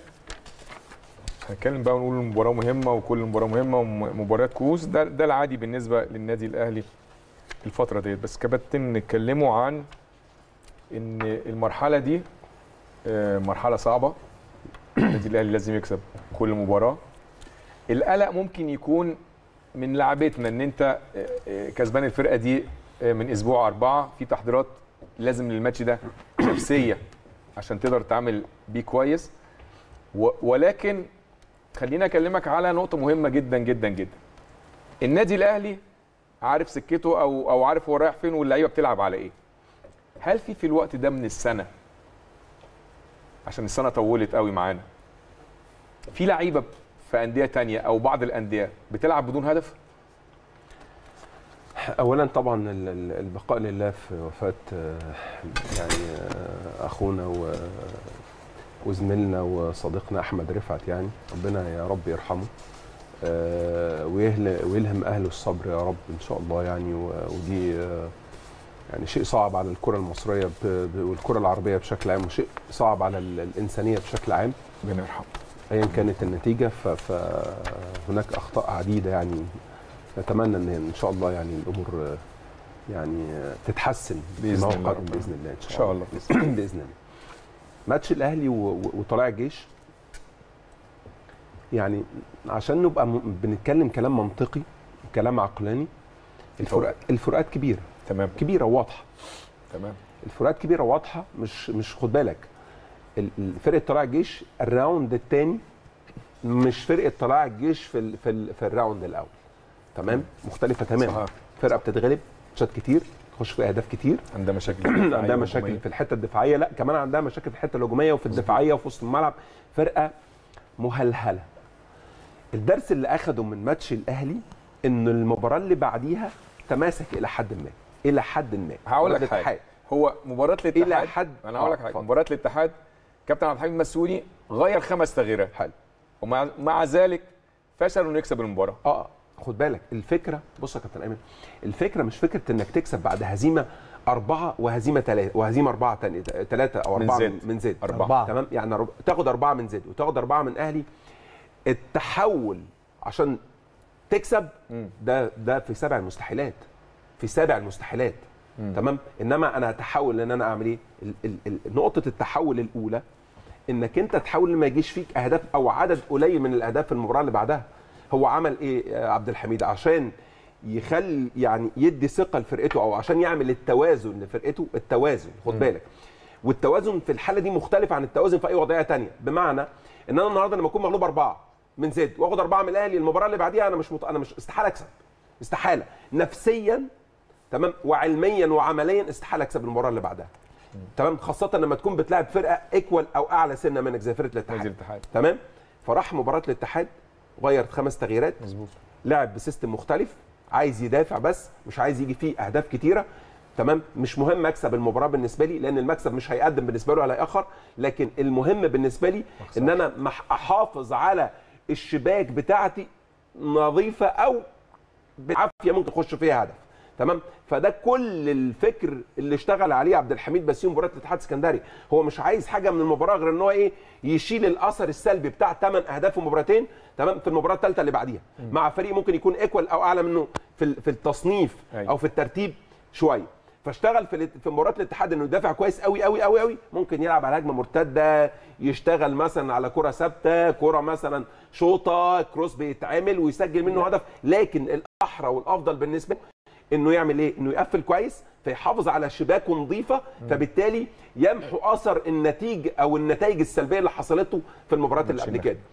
هنتكلم بقى ونقول المباراه مهمه وكل مباراه مهمه ومباريات كؤوس ده ده العادي بالنسبه للنادي الاهلي الفتره ديت بس كابتن نتكلموا عن ان المرحله دي آه، مرحله صعبه النادي الاهلي لازم يكسب كل مباراه القلق ممكن يكون من لعبتنا ان انت آه، آه، كسبان الفرقه دي آه، من اسبوع اربعه في تحضيرات لازم للماتش ده نفسيه عشان تقدر تعمل بيه كويس و- ولكن خليني اكلمك على نقطه مهمه جدا جدا جدا النادي الاهلي عارف سكته او او عارف هو رايح فين واللعيبه بتلعب على ايه هل في في الوقت ده من السنه عشان السنه طولت قوي معانا في لعيبه في انديه تانية او بعض الانديه بتلعب بدون هدف اولا طبعا ال- ال- البقاء لله في وفاه آه، يعني آه، اخونا و وزميلنا وصديقنا احمد رفعت يعني ربنا يا رب يرحمه آه، ويهل- ويلهم اهله الصبر يا رب ان شاء الله يعني و- ودي آه، يعني شيء صعب على الكره المصريه ب- ب- والكره العربيه بشكل عام وشيء صعب على ال- الانسانيه بشكل عام ربنا يرحمه ايا كانت النتيجه ف- فهناك اخطاء عديده يعني نتمنى ان ان شاء الله يعني الامور آه، يعني آه، تتحسن بإذن فيما هو الله قادم ربنا. باذن الله ان شاء, إن شاء الله. باذن باذن الله ماتش الاهلي و- و- وطلائع الجيش يعني عشان نبقى م- بنتكلم كلام منطقي كلام عقلاني الفروقات الفروقات كبيره تمام كبيره وواضحه تمام الفروقات كبيره واضحه مش مش خد بالك ال- ال- فرقه طلائع الجيش الراوند الثاني مش فرقه طلائع الجيش في ال في, ال في الراوند الاول تمام مختلفه تماما صحيح. فرقه بتتغلب ماتشات كتير تخش في اهداف كتير عندها مشاكل عندها مشاكل في الحته الدفاعيه لا كمان عندها مشاكل في الحته الهجوميه وفي الدفاعيه وفي وسط الملعب فرقه مهلهله الدرس اللي اخده من ماتش الاهلي ان المباراه اللي بعديها تماسك الى حد ما الى حد ما هقول لك الاتحاد. حاجه هو مباراه الاتحاد إلى حد- انا هقول لك آه، حاجه اتفضل. مباراه الاتحاد كابتن عبد الحميد مسؤولي غير خمس تغييرات حلو ومع مع ذلك فشل انه يكسب المباراه اه خد بالك الفكره بص يا كابتن ايمن الفكره مش فكره انك تكسب بعد هزيمه أربعة وهزيمة ثلاثة وهزيمة أربعة تاني ثلاثة أو من أربعة زد. من, من زد أربعة. أربعة. تمام يعني رب... تاخد أربعة من زد وتاخد أربعة من أهلي التحول عشان تكسب ده ده في سبع المستحيلات في سابع المستحيلات تمام انما انا هتحول ان انا اعمل ايه ال- ال- ال- نقطه التحول الاولى انك انت تحاول إن ما يجيش فيك اهداف او عدد قليل من الاهداف في المباراه اللي بعدها هو عمل ايه يا عبد الحميد عشان يخلي يعني يدي ثقه لفرقته او عشان يعمل التوازن لفرقته التوازن خد بالك والتوازن في الحاله دي مختلف عن التوازن في اي وضعيه تانية بمعنى ان انا النهارده لما اكون مغلوب اربعه من زد واخد اربعه من الاهلي المباراه اللي بعديها انا مش مط... انا مش استحاله اكسب استحاله نفسيا تمام وعلميا وعمليا استحاله اكسب المباراه اللي بعدها تمام خاصه لما تكون بتلاعب فرقه ايكوال او اعلى سنه منك زي فرقه نادي الاتحاد الاتحاد تمام فراح مباراه الاتحاد غير خمس تغييرات مظبوط لعب بسيستم مختلف عايز يدافع بس مش عايز يجي فيه اهداف كتيره تمام مش مهم اكسب المباراه بالنسبه لي لان المكسب مش هيقدم بالنسبه له ولا هيأخر لكن المهم بالنسبه لي ان انا مح- احافظ على الشباك بتاعتي نظيفه او بالعافيه ممكن اخش فيها هدف تمام فده كل الفكر اللي اشتغل عليه عبد الحميد بسيون مباراه الاتحاد السكندري هو مش عايز حاجه من المباراه غير ان هو ايه يشيل الاثر السلبي بتاع 8 اهداف في مباراتين تمام في المباراه الثالثه اللي بعديها مع فريق ممكن يكون ايكوال او اعلى منه في ال- في التصنيف أيوة. او في الترتيب شويه فاشتغل في الات- في مباراه الاتحاد انه يدافع كويس قوي قوي قوي قوي ممكن يلعب على هجمه مرتده يشتغل مثلا على كره ثابته كره مثلا شوطه كروس بيتعمل ويسجل منه هدف لكن الاحرى والافضل بالنسبه له انه يعمل ايه؟ انه يقفل كويس فيحافظ على شباكه نظيفه فبالتالي يمحو اثر النتيجه او النتائج السلبيه اللي حصلته في المباريات اللي قبل كده.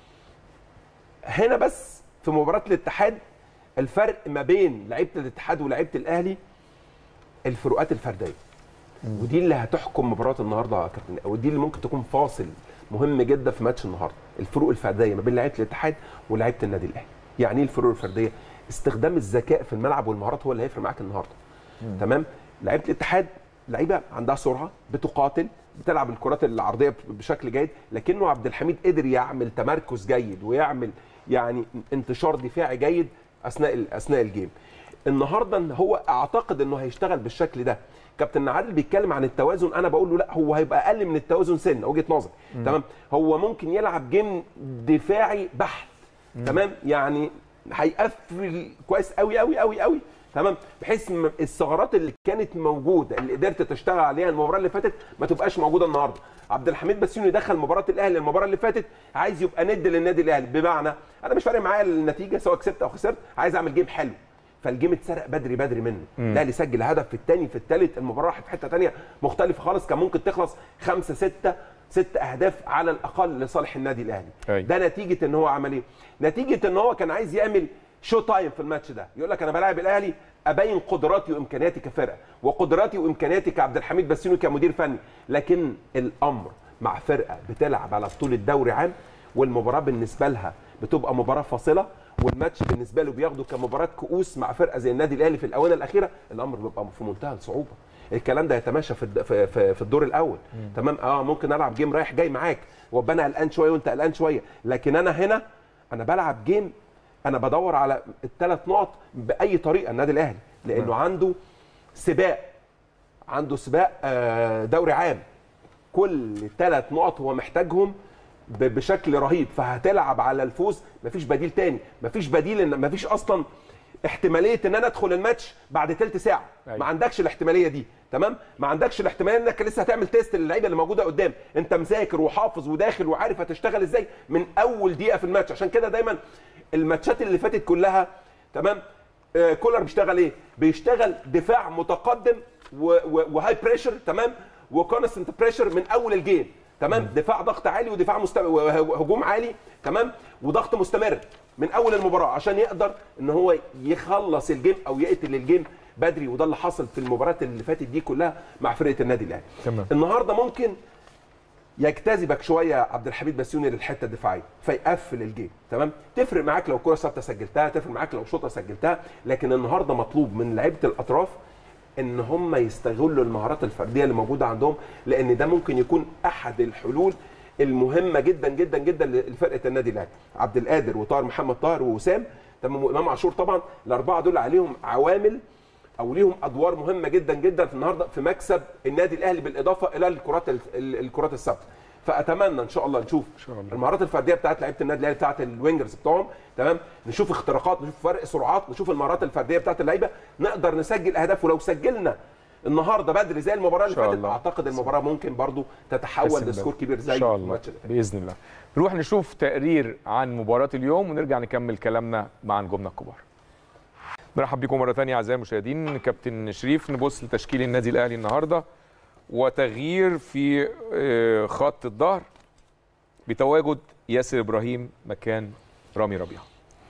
هنا بس في مباراه الاتحاد الفرق ما بين لعيبه الاتحاد ولعيبه الاهلي الفروقات الفرديه. ودي اللي هتحكم مباراه النهارده يا كابتن ودي اللي ممكن تكون فاصل مهم جدا في ماتش النهارده الفروق الفرديه ما بين لعيبه الاتحاد ولعيبه النادي الاهلي يعني ايه الفروق الفرديه استخدام الذكاء في الملعب والمهارات هو اللي هيفرق معاك النهارده تمام لعيبه الاتحاد لعيبه عندها سرعه بتقاتل بتلعب الكرات العرضيه بشكل جيد لكنه عبد الحميد قدر يعمل تمركز جيد ويعمل يعني انتشار دفاعي جيد اثناء اثناء الجيم النهارده إن هو اعتقد انه هيشتغل بالشكل ده كابتن عادل بيتكلم عن التوازن انا بقول له لا هو هيبقى اقل من التوازن سن وجهه نظري تمام هو ممكن يلعب جيم دفاعي بحت تمام يعني هيقفل كويس قوي قوي قوي قوي تمام بحيث م- الثغرات اللي كانت موجوده اللي قدرت تشتغل عليها المباراه اللي فاتت ما تبقاش موجوده النهارده عبد الحميد بسيوني يدخل مباراه الاهلي المباراه اللي فاتت عايز يبقى ند للنادي الاهلي بمعنى انا مش فارق معايا النتيجه سواء كسبت او خسرت عايز اعمل جيم حلو فالجيم اتسرق بدري بدري منه الاهلي سجل هدف في الثاني في الثالث المباراه راحت في حته ثانيه مختلفه خالص كان ممكن تخلص خمسة ستة ست اهداف على الاقل لصالح النادي الاهلي أيوة. ده نتيجه ان هو عمل ايه نتيجه ان هو كان عايز يعمل شو تايم في الماتش ده يقول لك انا بلاعب الاهلي ابين قدراتي وامكانياتي كفرقه وقدراتي وامكانياتي كعبد الحميد بسيوني كمدير فني لكن الامر مع فرقه بتلعب على بطوله دوري عام والمباراه بالنسبه لها بتبقى مباراه فاصله والماتش بالنسبه له بياخده كمباراه كؤوس مع فرقه زي النادي الاهلي في الاونه الاخيره الامر بيبقى في منتهى الصعوبه الكلام ده يتماشى في الد- في في, في الدور الاول تمام اه ممكن العب جيم رايح جاي معاك وابقى انا قلقان شويه وانت قلقان شويه لكن انا هنا انا بلعب جيم انا بدور على الثلاث نقط باي طريقه النادي الاهلي لانه عنده سباق عنده سباق آه، دوري عام كل ثلاث نقط هو محتاجهم ب- بشكل رهيب فهتلعب على الفوز مفيش بديل تاني مفيش بديل ان مفيش اصلا احتماليه ان انا ادخل الماتش بعد ثلث ساعه أيوة. ما عندكش الاحتماليه دي تمام ما عندكش الاحتماليه انك لسه هتعمل تيست للعيبه اللي موجوده قدام انت مذاكر وحافظ وداخل وعارف هتشتغل ازاي من اول دقيقه في الماتش عشان كده دايما الماتشات اللي فاتت كلها تمام آه كولر بيشتغل ايه بيشتغل دفاع متقدم و- و- وهاي بريشر تمام وكونستنت بريشر من اول الجيم تمام دفاع ضغط عالي ودفاع مستمر وهجوم عالي تمام وضغط مستمر من اول المباراه عشان يقدر ان هو يخلص الجيم او يقتل الجيم بدري وده اللي حصل في المباريات اللي فاتت دي كلها مع فرقه النادي الاهلي تمام. النهارده ممكن يجتذبك شويه عبد الحميد بسيوني للحته الدفاعيه فيقفل الجيم تمام تفرق معاك لو كره ثابته سجلتها تفرق معاك لو شوطه سجلتها لكن النهارده مطلوب من لعيبه الاطراف ان هم يستغلوا المهارات الفرديه اللي موجوده عندهم لان ده ممكن يكون احد الحلول المهمه جدا جدا جدا لفرقه النادي الاهلي عبد القادر وطاهر محمد طاهر ووسام تمام وامام عاشور طبعا الاربعه دول عليهم عوامل او ليهم ادوار مهمه جدا جدا في النهارده في مكسب النادي الاهلي بالاضافه الى الكرات ال- ال- الكرات الثابته فاتمنى ان شاء الله نشوف المهارات الفرديه بتاعت لعيبه النادي الاهلي بتاعت الوينجرز بتوعهم تمام نشوف اختراقات نشوف فرق سرعات نشوف المهارات الفرديه بتاعت اللعيبه نقدر نسجل اهداف ولو سجلنا النهارده بدري زي المباراه اللي إن شاء فاتت الله. اعتقد المباراه ممكن برضو تتحول حسن لسكور بدري. كبير زي ان شاء الله الماتش اللي فات باذن الله نروح نشوف تقرير عن مباراه اليوم ونرجع نكمل كلامنا مع نجومنا الكبار مرحب بكم مره ثانيه اعزائي المشاهدين كابتن شريف نبص لتشكيل النادي الاهلي النهارده وتغيير في آه، خط الظهر بتواجد ياسر ابراهيم مكان رامي ربيعه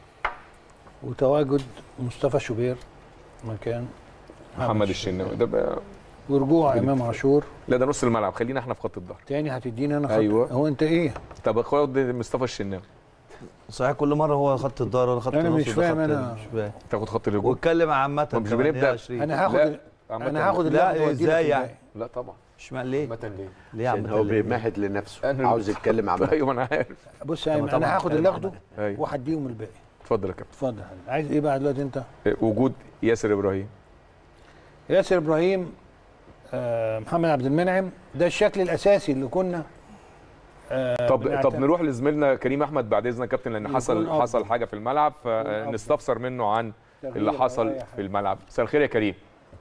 وتواجد مصطفى شوبير مكان محمد الشناوي ده بقى ورجوع امام عاشور لا ده نص الملعب خلينا احنا في خط الظهر تاني هتديني انا خط أيوة. هو انت ايه طب خد مصطفى الشناوي صحيح كل مره هو خط الظهر ولا خط أنا النص مش وده فاهم خط أنا. مش فاهم تاخد خط الهجوم واتكلم عامه ما مش كمان بنبدأ. دقيقة 20. انا هاخد لا، عامة انا هاخد لا، اللحظه وأدي لك إزاي يعني؟ الباقي. لا طبعا اشمعنى ليه؟ عامة ليه؟ ليه يا عم عشان هو بيمهد لنفسه أنا- عاوز يتكلم عن ايوه انا عارف بص يا ايمن طبعاً انا هاخد هتكلم اللي اخده ايوه وهديهم الباقي اتفضل يا كابتن اتفضل يا حبيبي. عايز ايه بقى دلوقتي انت وجود ياسر ابراهيم ياسر ابراهيم آه، محمد عبد المنعم ده الشكل الاساسي اللي كنا آه، طب بنعتمد- طب نروح لزميلنا كريم احمد بعد اذنك يا كابتن لان يكون حصل أفضل. حصل حاجه في الملعب أفضل. فنستفسر منه عن اللي تغيير حصل أو أي في حاجة. الملعب مساء الخير يا كريم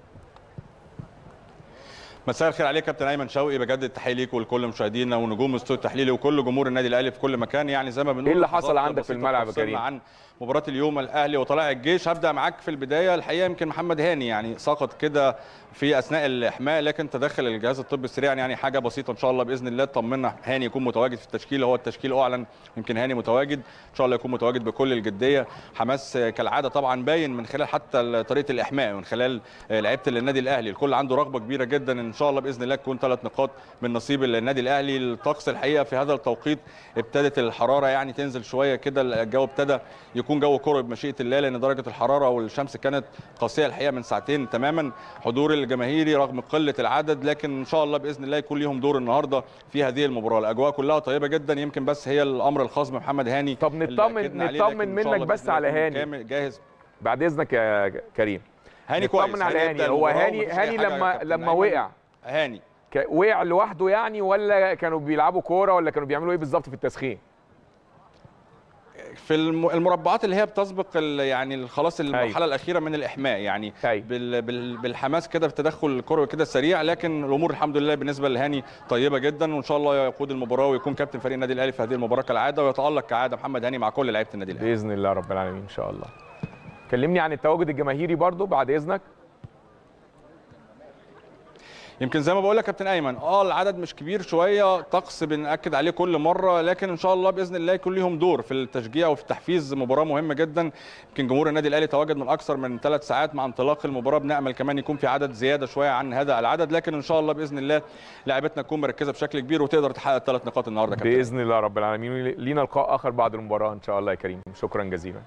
مساء الخير عليك كابتن ايمن شوقي بجدد التحيه ليك ولكل مشاهدينا ونجوم استوديو التحليلي وكل جمهور النادي الاهلي في كل مكان يعني زي ما بنقول إيه اللي حصل لحظات عندك في بسيطة الملعب يا تفصلنا كريم؟ عن مباراه اليوم الاهلي وطلائع الجيش هبدا معاك في البدايه الحقيقه يمكن محمد هاني يعني سقط كده في اثناء الاحماء لكن تدخل الجهاز الطبي السريع يعني حاجه بسيطه ان شاء الله باذن الله طمنا هاني يكون متواجد في التشكيل هو التشكيل اعلن يمكن هاني متواجد ان شاء الله يكون متواجد بكل الجديه حماس كالعاده طبعا باين من خلال حتى طريقه الاحماء ومن خلال لعيبه النادي الاهلي الكل عنده رغبه كبيره جدا ان شاء الله باذن الله تكون ثلاث نقاط من نصيب النادي الاهلي الطقس الحقيقه في هذا التوقيت ابتدت الحراره يعني تنزل شويه كده الجو ابتدى يكون جو كروي بمشيئه الله لان درجه الحراره والشمس كانت قاسيه الحقيقه من ساعتين تماما حضور الجماهيري رغم قله العدد لكن ان شاء الله باذن الله يكون ليهم دور النهارده في هذه المباراه الاجواء كلها طيبه جدا يمكن بس هي الامر الخاص بمحمد هاني طب اللي نطمن- أكدنا عليه، نطمن لكن إن شاء منك الله بس بإذن الله على يكون هاني. كامل جاهز بعد اذنك يا كريم هاني كويس نطمن على هيبدأ هاني هو المباراة هاني ومفيش أي هاني حاجة يا لما كابتن لما أيمن. وقع هاني ك- وقع لوحده يعني ولا كانوا بيلعبوا كوره ولا كانوا بيعملوا ايه بالظبط في التسخين في الم- المربعات اللي هي بتسبق ال- يعني خلاص المرحله أيوة. الاخيره من الاحماء يعني أيوة. بال بال بالحماس كده بالتدخل الكروي كده سريع لكن الامور الحمد لله بالنسبه لهاني طيبه جدا وان شاء الله يقود المباراه ويكون كابتن فريق النادي الاهلي في هذه المباراه كالعاده ويتالق كعاده محمد هاني مع كل لعيبه النادي الاهلي باذن الله رب العالمين ان شاء الله كلمني عن التواجد الجماهيري برضو بعد اذنك يمكن زي ما بقول لك كابتن ايمن اه العدد مش كبير شويه طقس بناكد عليه كل مره لكن ان شاء الله باذن الله يكون ليهم دور في التشجيع وفي تحفيز مباراه مهمه جدا يمكن جمهور النادي الاهلي تواجد من اكثر من ثلاث ساعات مع انطلاق المباراه بنامل كمان يكون في عدد زياده شويه عن هذا العدد لكن ان شاء الله باذن الله لاعبتنا تكون مركزه بشكل كبير وتقدر تحقق الثلاث نقاط النهارده كابتن باذن الله رب العالمين لينا لقاء اخر بعد المباراه ان شاء الله يا كريم شكرا جزيلا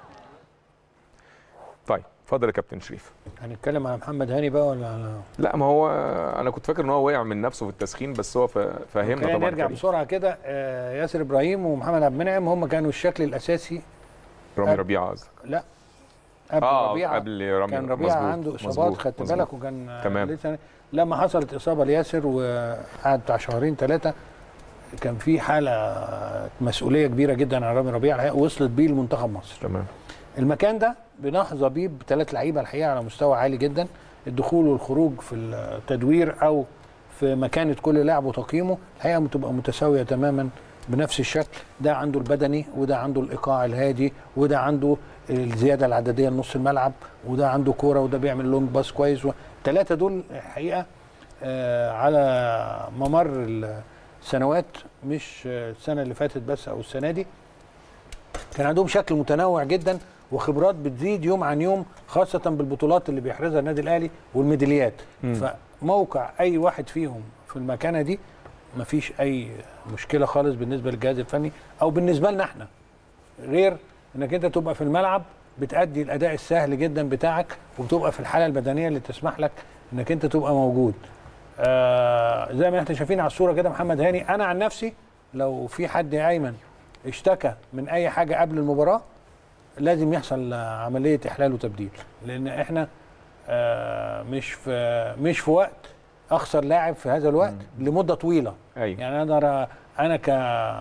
طيب اتفضل يا كابتن شريف هنتكلم على محمد هاني بقى ولا على لا ما هو انا كنت فاكر ان هو وقع من نفسه في التسخين بس هو فا- فاهمنا خلينا طبعا نرجع كريم. بسرعه كده آه، ياسر ابراهيم ومحمد عبد المنعم هم كانوا الشكل الاساسي رامي قبل- ربيعه قصدك لا قبل اه ربيعه قبل رامي كان ربيعه مظبوط، عنده اصابات مظبوط، خدت مظبوط. بالك وكان تمام. لسه لما حصلت اصابه لياسر وقعد بتاع شهرين ثلاثه كان في حاله مسؤوليه كبيره جدا عن رامي ربيعه الحقيقة وصلت بيه لمنتخب مصر تمام المكان ده بنحظى بيه بثلاث لعيبه الحقيقه على مستوى عالي جدا الدخول والخروج في التدوير او في مكانه كل لاعب وتقييمه الحقيقه بتبقى متساويه تماما بنفس الشكل ده عنده البدني وده عنده الايقاع الهادي وده عنده الزياده العدديه لنص الملعب وده عنده كوره وده بيعمل لونج باس كويس الثلاثه دول الحقيقه آه، على ممر السنوات مش آه، السنه اللي فاتت بس او السنه دي كان عندهم شكل متنوع جدا وخبرات بتزيد يوم عن يوم خاصة بالبطولات اللي بيحرزها النادي الأهلي والميداليات فموقع أي واحد فيهم في المكانة دي مفيش أي مشكلة خالص بالنسبة للجهاز الفني أو بالنسبة لنا احنا غير انك انت تبقى في الملعب بتأدي الأداء السهل جدا بتاعك وبتبقى في الحالة البدنية اللي تسمح لك انك انت تبقى موجود آه زي ما احنا شايفين على الصورة كده محمد هاني أنا عن نفسي لو في حد يا أيمن اشتكى من أي حاجة قبل المباراة لازم يحصل عمليه احلال وتبديل لان احنا آه، مش في مش في وقت اخسر لاعب في هذا الوقت لمده طويله ايوه يعني انا أقدر- انا ك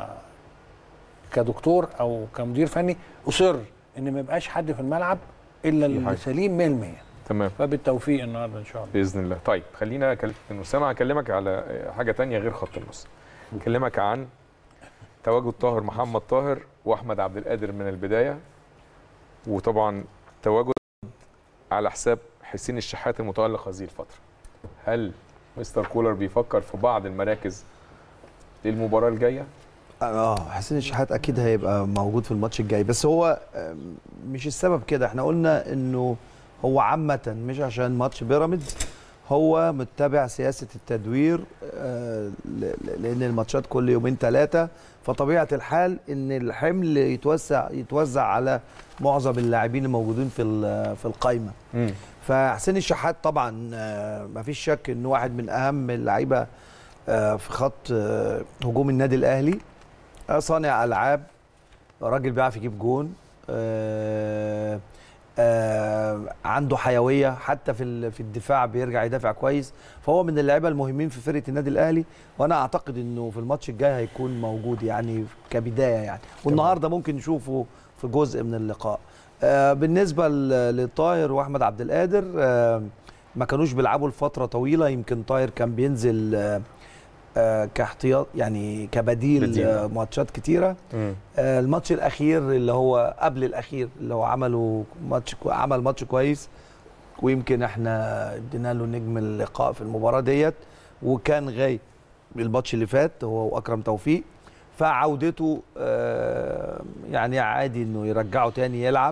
كدكتور او كمدير فني اصر ان ما يبقاش حد في الملعب الا دي حاجة. اللي سليم 100% تمام فبالتوفيق النهارده ان شاء الله باذن الله طيب خلينا كابتن اسامه اكلمك على حاجه تانية غير خط النص اكلمك عن تواجد طاهر محمد طاهر واحمد عبد القادر من البدايه وطبعا تواجد على حساب حسين الشحات المتالق هذه الفتره هل مستر كولر بيفكر في بعض المراكز للمباراه الجايه اه حسين الشحات اكيد هيبقى موجود في الماتش الجاي بس هو آم، مش السبب كده احنا قلنا انه هو عامه مش عشان ماتش بيراميدز هو متبع سياسه التدوير آه، ل- ل- لان الماتشات كل يومين ثلاثه فطبيعه الحال ان الحمل يتوزع يتوزع على معظم اللاعبين الموجودين في ال- في القائمه فحسين الشحات طبعا آه، مفيش شك انه واحد من اهم اللعيبه آه، في خط آه، هجوم النادي الاهلي آه، صانع العاب راجل بيعرف يجيب جون آه، آه، عنده حيويه حتى في ال- في الدفاع بيرجع يدافع كويس فهو من اللعيبه المهمين في فرقه النادي الاهلي وانا اعتقد انه في الماتش الجاي هيكون موجود يعني كبدايه يعني والنهارده ممكن نشوفه في جزء من اللقاء آه، بالنسبه ل- لطاهر واحمد عبد القادر آه، ما كانوش بيلعبوا لفتره طويله يمكن طاهر كان بينزل آه، آه، كاحتياط يعني كبديل بديل. آه، ماتشات كتيره آه، الماتش الاخير اللي هو قبل الاخير اللي هو عمله ماتش كو- عمل ماتش كويس ويمكن احنا ادينا له نجم اللقاء في المباراه ديت وكان غايب الماتش اللي فات هو واكرم توفيق فعودته آه، يعني عادي انه يرجعه تاني يلعب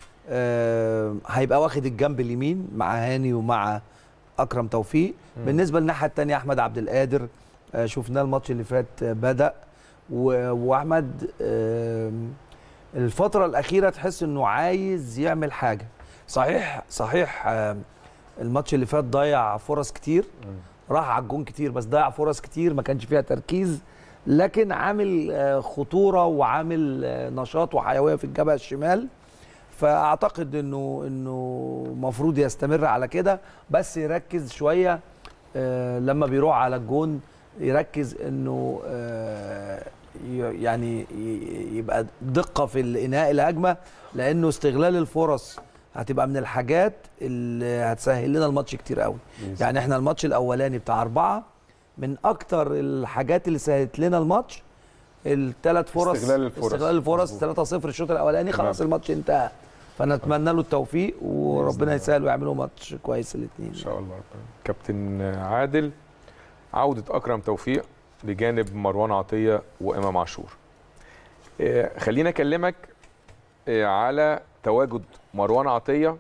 آه، هيبقى واخد الجنب اليمين مع هاني ومع اكرم توفيق بالنسبه للناحيه الثانيه احمد عبد القادر آه، شفناه الماتش اللي فات آه، بدا و- واحمد آم، الفتره الاخيره تحس انه عايز يعمل حاجه صحيح صحيح آم، الماتش اللي فات ضيع فرص كتير راح على الجون كتير بس ضيع فرص كتير ما كانش فيها تركيز لكن عامل آه، خطوره وعامل آه، نشاط وحيويه في الجبهه الشمال فاعتقد انه انه المفروض يستمر على كده بس يركز شويه آه، لما بيروح على الجون يركز انه آه، ي- يعني ي- يبقى دقه في الانهاء الهجمه لانه استغلال الفرص هتبقى من الحاجات اللي هتسهل لنا الماتش كتير قوي يعني احنا الماتش الاولاني بتاع اربعه من اكتر الحاجات اللي سهلت لنا الماتش الثلاث فرص استغلال الفرص. استغلال الفرص مظبوط. 3-0 الشوط الاولاني خلاص الماتش انتهى فنتمنى له التوفيق وربنا يسهل ويعملوا ماتش كويس الاثنين ان شاء الله كابتن عادل عوده اكرم توفيق بجانب مروان عطيه وامام عاشور آه، خلينا اكلمك آه، على تواجد مروان عطيه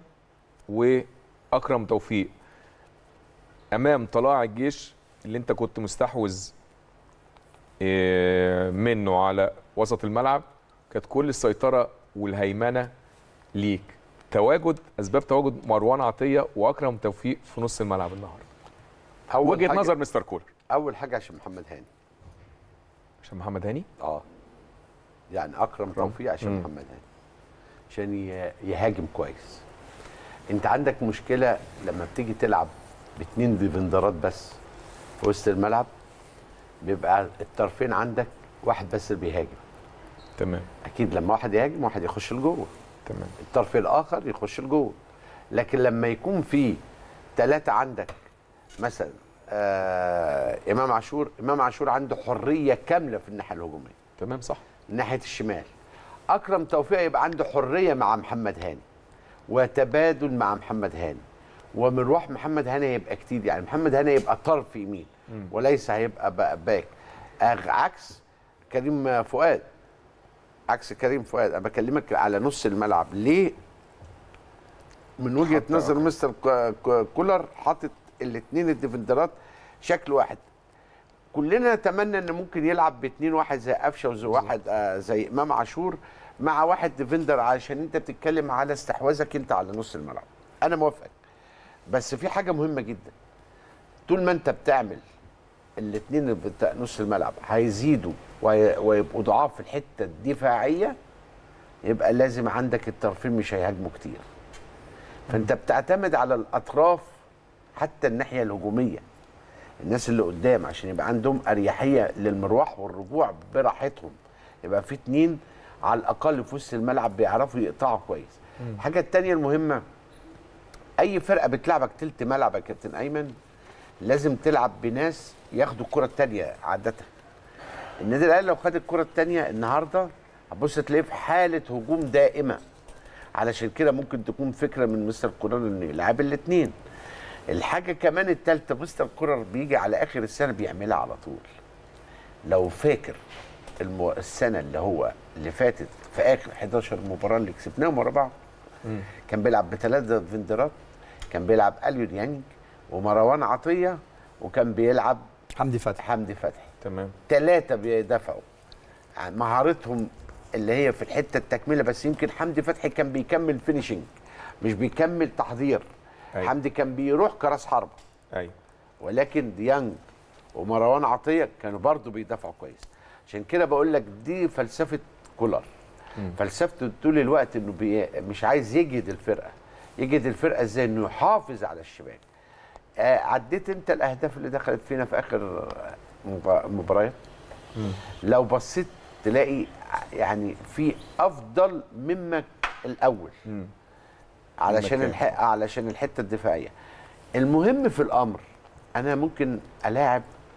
واكرم توفيق امام طلائع الجيش اللي انت كنت مستحوذ آه، منه على وسط الملعب كانت كل السيطره والهيمنه ليك تواجد اسباب تواجد مروان عطيه واكرم توفيق في نص الملعب النهارده أول وجهه حاجة- نظر مستر كولر اول حاجه عشان محمد هاني عشان محمد هاني اه يعني اكرم توفيق عشان مم. محمد هاني عشان ي- يهاجم كويس انت عندك مشكله لما بتيجي تلعب باتنين ديفندرات بس في وسط الملعب بيبقى الطرفين عندك واحد بس اللي بيهاجم تمام اكيد لما واحد يهاجم واحد يخش لجوه تمام الطرف الاخر يخش لجوه لكن لما يكون في ثلاثه عندك مثلا آه امام عاشور امام عاشور عنده حريه كامله في الناحيه الهجوميه تمام صح ناحيه الشمال اكرم توفيق يبقى عنده حريه مع محمد هاني وتبادل مع محمد هاني ومن روح محمد هاني هيبقى كتير يعني محمد هاني يبقى طرف يمين وليس هيبقى بقى باك أغ- عكس كريم فؤاد عكس كريم فؤاد انا بكلمك على نص الملعب ليه من وجهه حتى نظر مستر ك- ك- كولر حاطط الاثنين الديفندرات شكل واحد كلنا نتمنى ان ممكن يلعب باثنين واحد زي قفشه وزي واحد آه زي امام عاشور مع واحد ديفندر عشان انت بتتكلم على استحواذك انت على نص الملعب انا موافقك بس في حاجه مهمه جدا طول ما انت بتعمل الاثنين بتاع نص الملعب هيزيدوا وهي- ويبقوا ضعاف في الحته الدفاعيه يبقى لازم عندك الطرفين مش هيهاجموا كتير فانت بتعتمد على الاطراف حتى الناحيه الهجوميه الناس اللي قدام عشان يبقى عندهم اريحيه للمروح والرجوع براحتهم يبقى في اتنين على الاقل في وسط الملعب بيعرفوا يقطعوا كويس الحاجه التانيه المهمه اي فرقه بتلعبك تلت ملعب يا كابتن ايمن لازم تلعب بناس ياخدوا الكره التانيه عاده النادي الاهلي لو خد الكره التانيه النهارده هتبص تلاقيه في حاله هجوم دائمه علشان كده ممكن تكون فكره من مستر كولر انه يلعب الاثنين الحاجه كمان الثالثه مستر كولر بيجي على اخر السنه بيعملها على طول لو فاكر المو... السنه اللي هو اللي فاتت في اخر 11 مباراه اللي كسبناهم ورا بعض كان بيلعب بثلاثه ديفندرات كان بيلعب اليو ديانج ومروان عطيه وكان بيلعب حمدي فتحي حمدي فتحي تمام ثلاثة بيدافعوا يعني مهارتهم اللي هي في الحتة التكملة بس يمكن حمدي فتحي كان بيكمل فينيشنج مش بيكمل تحضير أيوة. حمدي كان بيروح كراس حربة ايوه ولكن ديانج ومروان عطية كانوا برضو بيدافعوا كويس عشان كده بقول لك دي فلسفة كولر فلسفته طول الوقت انه بي مش عايز يجهد الفرقة يجهد الفرقة ازاي انه يحافظ على الشباك آه عديت انت الاهداف اللي دخلت فينا في اخر مبا- مباريات لو بصيت تلاقي يعني في افضل مما الاول علشان المكان. الح... علشان الحته الدفاعيه المهم في الامر انا ممكن الاعب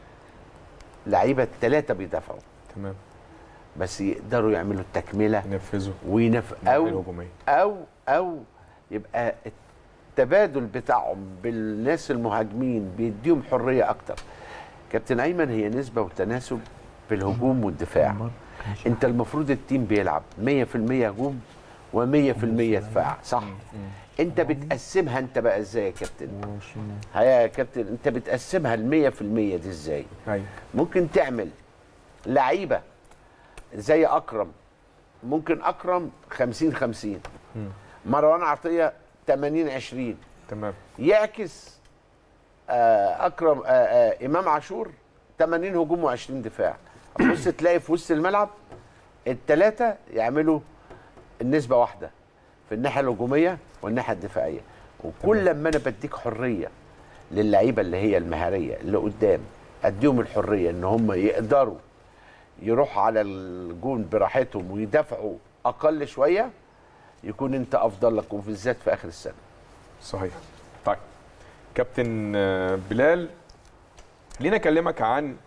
لعيبه ثلاثه بيدافعوا تمام بس يقدروا يعملوا التكمله ينفذوا وينف الناحية او الهجوميه او او يبقى التبادل بتاعهم بالناس المهاجمين بيديهم حريه اكتر كابتن ايمن هي نسبه وتناسب في الهجوم والدفاع انت المفروض التيم بيلعب 100% هجوم و100% دفاع صح انت بتقسمها انت بقى ازاي يا كابتن هيا يا كابتن انت بتقسمها ال 100% دي ازاي ايوه ممكن تعمل لعيبه زي اكرم ممكن اكرم 50 50 مروان عطيه 80 20 تمام يعكس آه، اكرم آه، آه، امام عاشور 80 هجوم و20 دفاع بص تلاقي في وسط الملعب الثلاثه يعملوا النسبه واحده في الناحيه الهجوميه والناحيه الدفاعيه وكل لما انا بديك حريه للعيبه اللي هي المهاريه اللي قدام اديهم الحريه ان هم يقدروا يروحوا على الجون براحتهم ويدافعوا اقل شويه يكون انت افضل لك وبالذات في اخر السنه صحيح طيب كابتن آه، بلال خلينا اكلمك عن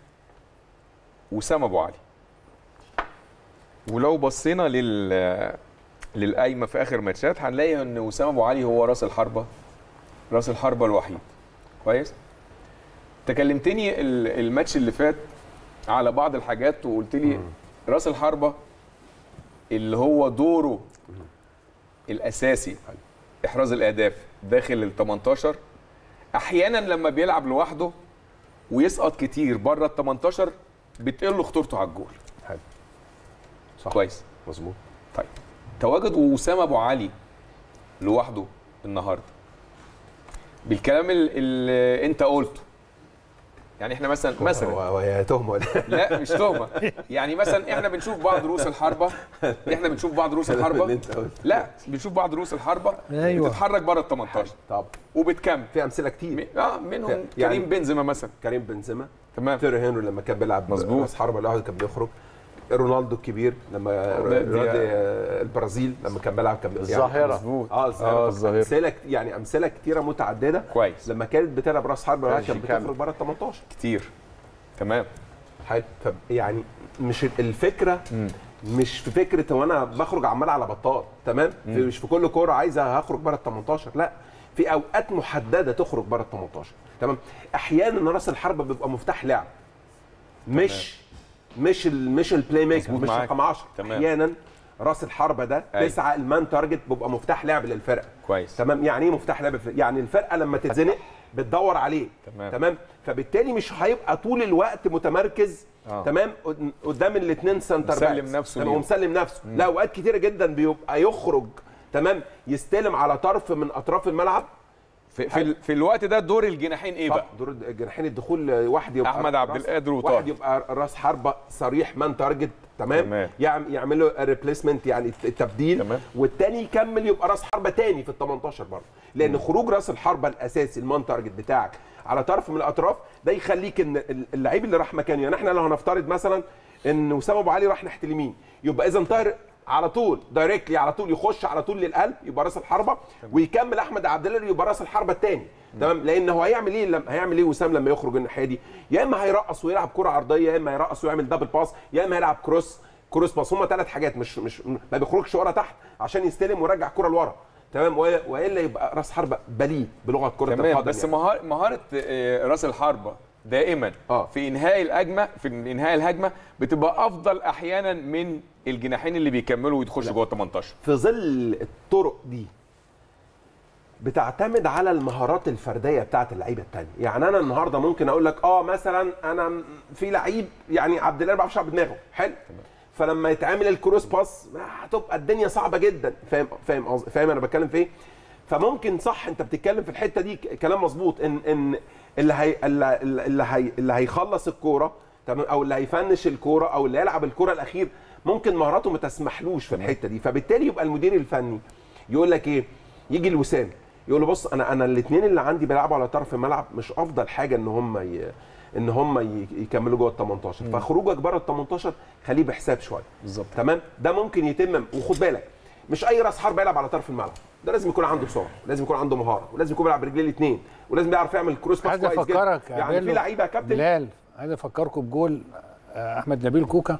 وسام ابو علي ولو بصينا لل للقايمه في اخر ماتشات هنلاقي ان وسام ابو علي هو راس الحربه راس الحربه الوحيد كويس تكلمتني ال- الماتش اللي فات على بعض الحاجات وقلت لي راس الحربه اللي هو دوره الاساسي احراز الاهداف داخل ال 18 احيانا لما بيلعب لوحده ويسقط كتير بره ال 18 بتقل خطورته على الجول حلو صح كويس مظبوط طيب تواجد وسام ابو علي لوحده النهارده بالكلام اللي انت قلته يعني احنا مثلا مثلا وهي تهمه ولا لا مش تهمه يعني مثلا احنا بنشوف بعض رؤوس الحربه احنا بنشوف بعض رؤوس اللي الحربه انت قلت. لا بنشوف بعض رؤوس الحربه أيوة. بتتحرك بره ال 18 طب وبتكمل في امثله كتير م- اه منهم يعني- كريم بنزيما مثلا كريم بنزيما تمام تيري هنري لما كان بيلعب مظبوط. راس حربه لوحده كان بيخرج رونالدو الكبير لما ده- دي- رونالدو البرازيل لما كان بيلعب كان يعني الظاهرة. مظبوط اه الظاهره اه طب الظاهره امثله كت- يعني امثله كتيره متعدده كويس لما كانت بتلعب راس حربه لوحدها كانش كانت يكمل. بتخرج بره ال 18 كتير تمام حلو ف يعني مش الفكره مش في فكره هو انا بخرج عمال على بطال تمام في مش في كل كوره عايزه هخرج بره ال 18 لا في اوقات محدده تخرج بره ال 18 تمام احيانا راس الحربه بيبقى مفتاح لعب مش مش ال مش البلاي ميكر مظبوط مش معاك. رقم 10 تمام. احيانا راس الحربه ده أيوة. تسعه المان تارجت بيبقى مفتاح لعب للفرقه كويس تمام يعني ايه مفتاح لعب الفرقة؟ يعني الفرقه لما تتزنق بتدور عليه تمام. تمام فبالتالي مش هيبقى طول الوقت متمركز آه. تمام قد- قدام الاثنين سنتر مسلم باكس. نفسه تمام ليهم. ومسلم نفسه لا اوقات كتيره جدا بيبقى يخرج تمام يستلم على طرف من اطراف الملعب في, في, ال- في الوقت ده دور الجناحين ايه طب بقى دور جناحين الدخول واحد يبقى أحمد عبد راس- القادر وطاهر. واحد يبقى راس حربه صريح مان تارجت تمام, تمام. يعم يعمل له ريبليسمنت يعني التبديل تمام. والتاني يكمل يبقى راس حربه تاني في ال 18 برضه لان خروج راس الحربه الاساسي المان تارجت بتاعك على طرف من الاطراف ده يخليك ان ال- اللعيب اللي راح مكانه يعني احنا لو هنفترض مثلا ان وسام ابو علي راح ناحيه اليمين يبقى اذا طاهر على طول دايركتلي على طول يخش على طول للقلب يبقى راس الحربه ويكمل احمد عبد الله يبقى راس الحربه الثاني تمام لان هو هيعمل ايه لما هيعمل ايه وسام لما يخرج الناحيه دي يا اما هيرقص ويلعب كره عرضيه يا اما هيرقص ويعمل دبل باس يا اما هيلعب كروس كروس باس هم ثلاث حاجات مش مش ما بيخرجش ورا تحت عشان يستلم ويرجع كره لورا تمام و- والا يبقى راس حربه بليد بلغه كره تمام القدم بس يعني. مهار- مهاره آه، راس الحربه دائما آه. في انهاء الهجمه في انهاء الهجمه بتبقى افضل احيانا من الجناحين اللي بيكملوا ويخشوا جوه ال 18 في ظل الطرق دي بتعتمد على المهارات الفرديه بتاعت اللعيبه التانية يعني انا النهارده ممكن اقول لك اه مثلا انا م- في لعيب يعني عبد الله ما بيعرفش يلعب بدماغه حلو فلما يتعمل الكروس باس هتبقى الدنيا صعبه جدا فاهم فاهم قصد- فاهم انا بتكلم في ايه فممكن صح انت بتتكلم في الحته دي ك- كلام مظبوط ان ان اللي هي اللي اللي هي اللي هيخلص الكوره تمام او اللي هيفنش الكوره او اللي يلعب الكوره الاخير ممكن مهاراته ما تسمحلوش في الحته دي فبالتالي يبقى المدير الفني يقول لك ايه يجي لوسام يقول له بص انا انا الاثنين اللي عندي بيلعبوا على طرف الملعب مش افضل حاجه ان هم ي... ان هم ي- يكملوا جوه ال 18 فخروجك بره ال 18 خليه بحساب شويه بالظبط. تمام ده ممكن يتم وخد بالك مش اي راس حرب يلعب على طرف الملعب ده لازم يكون عنده سرعه لازم يكون عنده مهاره ولازم يكون بيلعب برجليه الاثنين ولازم بيعرف يعمل كروس باس عايز كويس جدا افكرك يا يعني في بيلو، لعيبه يا كابتن بلال عايز افكركم بجول آه، احمد نبيل كوكا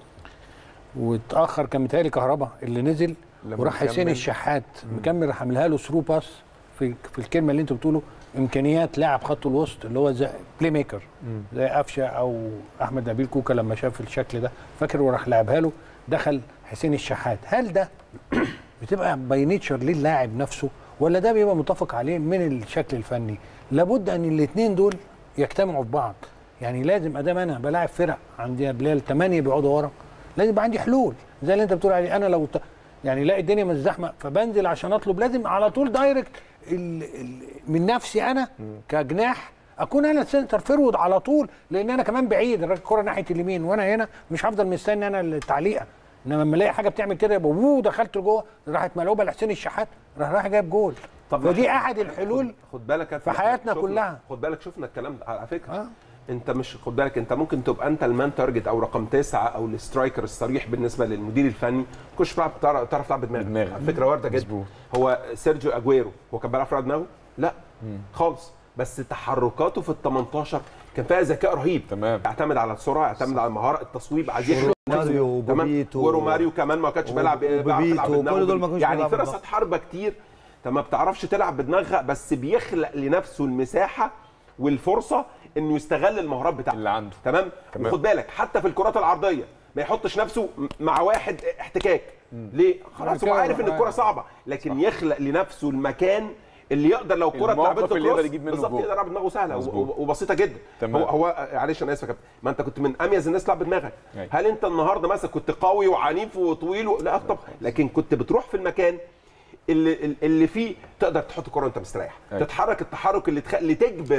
واتاخر كان متهيألي كهربا اللي نزل لما وراح حسين مكمل. الشحات مكمل راح عاملها له ثرو باس في في الكلمه اللي انتوا بتقولوا امكانيات لاعب خط الوسط اللي هو زي بلاي ميكر زي قفشه او احمد نبيل كوكا لما شاف الشكل ده فاكر وراح لعبها له دخل حسين الشحات هل ده بتبقى باي نيتشر للاعب نفسه ولا ده بيبقى متفق عليه من الشكل الفني لابد ان الاثنين دول يجتمعوا في بعض يعني لازم ادام انا بلاعب فرق عندي يا بلال ثمانيه بيقعدوا ورا لازم يبقى عندي حلول زي اللي انت بتقول عليه انا لو ت... يعني لاقي الدنيا مش زحمه فبنزل عشان اطلب لازم على طول دايركت ال... ال... من نفسي انا كجناح اكون انا السنتر فيرود على طول لان انا كمان بعيد الكره ناحيه اليمين وانا هنا مش هفضل مستني انا التعليقه انما لما الاقي حاجه بتعمل كده يبقى ووو دخلت لجوه راحت ملعوبه لحسين الشحات راح راح جايب جول طب فدي ما- احد الحلول خد, خد بالك يا في فندم، حياتنا شفنا- كلها. خد بالك شفنا الكلام ده على فكره آه. انت مش خد بالك انت ممكن تبقى انت المان تارجت او رقم تسعه او السترايكر الصريح بالنسبه للمدير الفني تخش تلعب تعرف تعرف تلعب بدماغك بدماغك. على فكره وارده جدا مظبوط. هو سيرجيو اجويرو هو كان بيلعب في دماغه؟ لا خالص بس تحركاته في ال 18 كان فيها ذكاء رهيب تمام. يعتمد على السرعه يعتمد على المهاره التصويب عايز يخرج روماريو تمام؟ وبوبيتو. وروماريو كمان ما كانش بيلعب بيعرف يلعب وبوبيتو، بدماغه. كل دول ما كانوش يعني بيلعبوا في بدماغهم. راسات حربه كتير انت ما بتعرفش تلعب بدماغها بس بيخلق لنفسه المساحه والفرصه انه يستغل المهارات بتاعته اللي عنده. تمام تمام. وخد بالك حتى في الكرات العرضيه ما يحطش نفسه م- مع واحد احتكاك ليه خلاص هو كده عارف ان بقى. الكره صعبه لكن يخلق لنفسه المكان اللي يقدر لو الكره الموقف اتلعبت له اللي يقدر كروس، يجيب منه بالظبط جول. يقدر يلعب بدماغه سهله و- مظبوط. و- وبسيطه جدا تمام. هو هو معلش انا اسف يا كابتن ما انت كنت من اميز الناس تلعب بدماغك أيوة. هل انت النهارده مثلا كنت قوي وعنيف وطويل و... لا طب لكن كنت بتروح في المكان اللي اللي فيه تقدر تحط الكره وانت مستريح أيوة. تتحرك التحرك اللي تخ... اللي تجبر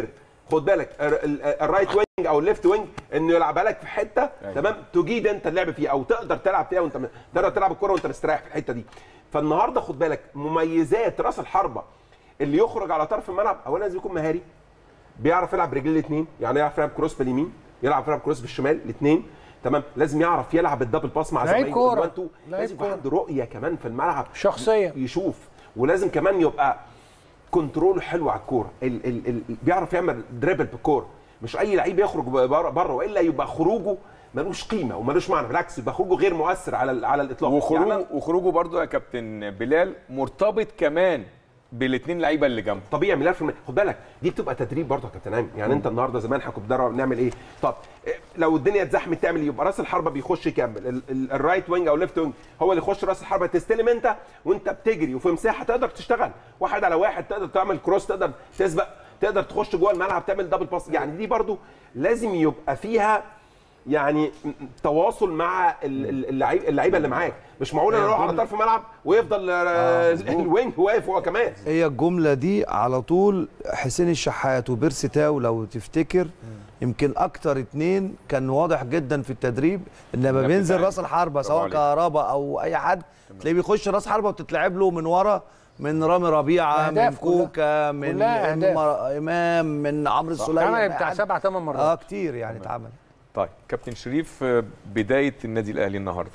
خد بالك ال- ال- الرايت وينج او الليفت وينج انه يلعبها لك في حته تمام تجيد انت اللعب فيها او تقدر تلعب فيها وانت تقدر تلعب الكره وانت مستريح في الحته دي فالنهارده خد بالك مميزات راس الحربه اللي يخرج على طرف الملعب اولا لازم يكون مهاري بيعرف يلعب برجليه الاثنين يعني يعرف يلعب كروس باليمين يلعب يلعب كروس بالشمال الاثنين تمام لازم يعرف يلعب الدبل باس مع لعيب زمايله كورة. الوان تو. لعيب لازم يبقى كورة. عنده رؤيه كمان في الملعب شخصية. يشوف ولازم كمان يبقى كنترول حلو على الكوره ال ال ال بيعرف يعمل دريبل بالكوره مش اي لعيب يخرج بره بره والا يبقى خروجه ملوش قيمه وملوش معنى بالعكس يبقى خروجه غير مؤثر على ال- على الاطلاق وخروجه يعني وخروجه برضو يا كابتن بلال مرتبط كمان بالاثنين لعيبه اللي جنبه طبيعي مليار في المية خد بالك دي بتبقى تدريب برضه يا كابتن ايمن يعني انت النهارده زمان احنا كنا بندرب نعمل ايه طب إيه، لو الدنيا اتزحمت تعمل ايه يبقى راس الحربه بيخش يكمل ال- ال- الرايت وينج او ليفت وينج هو اللي يخش راس الحربه تستلم انت وانت بتجري وفي مساحه تقدر تشتغل واحد على واحد تقدر تعمل كروس تقدر تسبق تقدر تخش جوه الملعب تعمل دبل باس يعني دي برضه لازم يبقى فيها يعني م- تواصل مع ال- ال- اللعيب اللعيبه اللي معاك مش معقول انا اروح على طرف الملعب ويفضل آه، الوينج واقف هو كمان هي الجمله دي على طول حسين الشحات وبيرسي تاو لو تفتكر يمكن اكتر اتنين كان واضح جدا في التدريب ان لما النفس بينزل بتاعي. راس الحربه برافو سواء عليك. كهربا او اي حد تلاقيه بيخش راس حربه وتتلعب له من ورا من رامي ربيعه من أهداف كلها. كوكا من كلها أهداف. إمام- امام من عمرو السوليه اتعمل بتاع سبع ثمان مرات اه كتير يعني اتعمل طيب كابتن شريف آه، بدايه النادي الاهلي النهارده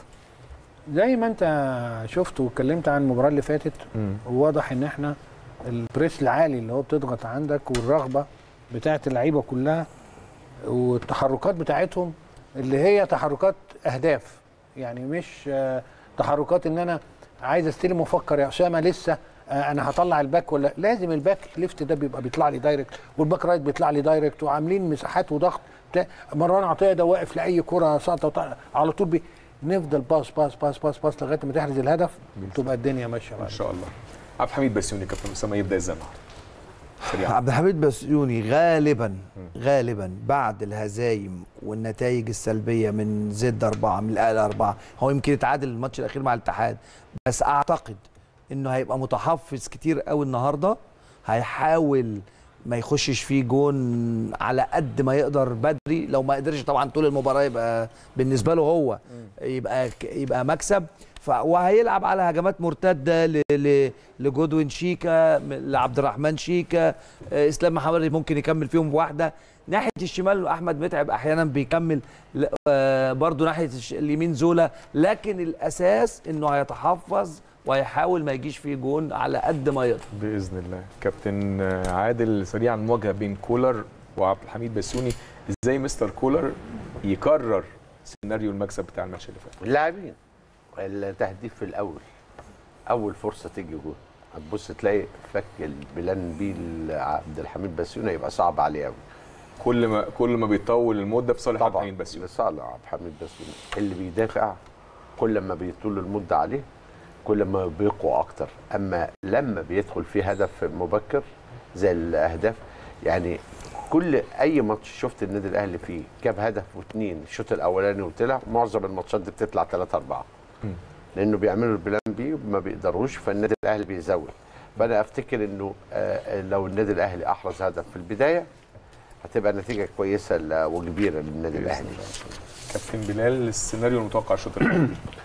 زي ما انت شفت واتكلمت عن المباراه اللي فاتت واضح ان احنا البريس العالي اللي هو بتضغط عندك والرغبه بتاعت اللعيبه كلها والتحركات بتاعتهم اللي هي تحركات اهداف يعني مش آه، تحركات ان انا عايز استلم وافكر يا اسامه لسه آه، انا هطلع الباك ولا لازم الباك ليفت ده بيبقى بيطلع لي دايركت والباك رايت بيطلع لي دايركت وعاملين مساحات وضغط بتاع- مروان عطيه ده واقف لاي كره ساقطه وطلع- على طول بي نفضل باص باص باص باص باص لغايه ما تحرز الهدف تبقى الدنيا ماشيه ان بعد شاء الله عبد الحميد بسيوني كابتن اسامه يبدا ازاي النهارده سريع عبد الحميد بسيوني غالبا غالبا بعد الهزايم والنتائج السلبيه من زد اربعه من الاهلي اربعه هو يمكن يتعادل الماتش الاخير مع الاتحاد بس اعتقد انه هيبقى متحفظ كتير قوي النهارده هيحاول ما يخشش فيه جون على قد ما يقدر بدري لو ما قدرش طبعا طول المباراه يبقى بالنسبه له هو يبقى يبقى مكسب ف وهيلعب على هجمات مرتده ل... ل... لجودوين شيكا م- لعبد الرحمن شيكا آه، اسلام محمد ممكن يكمل فيهم بواحده ناحيه الشمال احمد متعب احيانا بيكمل ل- آه، برضو ناحيه الش- اليمين زولا لكن الاساس انه هيتحفظ وهيحاول ما يجيش فيه جون على قد ما يقدر باذن الله كابتن آه، عادل سريعا مواجهه بين كولر وعبد الحميد بسيوني ازاي مستر كولر يكرر سيناريو المكسب بتاع الماتش اللي فات اللاعبين التهديف في الاول اول فرصه تيجي جول هتبص تلاقي فك البلان بي لعبد الحميد بسيوني يبقى صعب عليه قوي كل ما كل ما بيطول المده في صالح عبد طبعا الحميد بسيوني صعب عبد الحميد بسيوني اللي بيدافع كل ما بيطول المده عليه كل ما بيقوى اكتر اما لما بيدخل فيه هدف مبكر زي الاهداف يعني كل اي ماتش شفت النادي الاهلي فيه جاب هدف واثنين الشوط الاولاني وطلع معظم الماتشات دي بتطلع 3 4 لانه بيعملوا البلان بي وما بيقدروش فالنادي الاهلي بيزود فانا افتكر انه آه، لو النادي الاهلي احرز هدف في البدايه هتبقى نتيجه كويسه ل- وكبيره للنادي الاهلي كابتن بلال السيناريو المتوقع الشوط الاول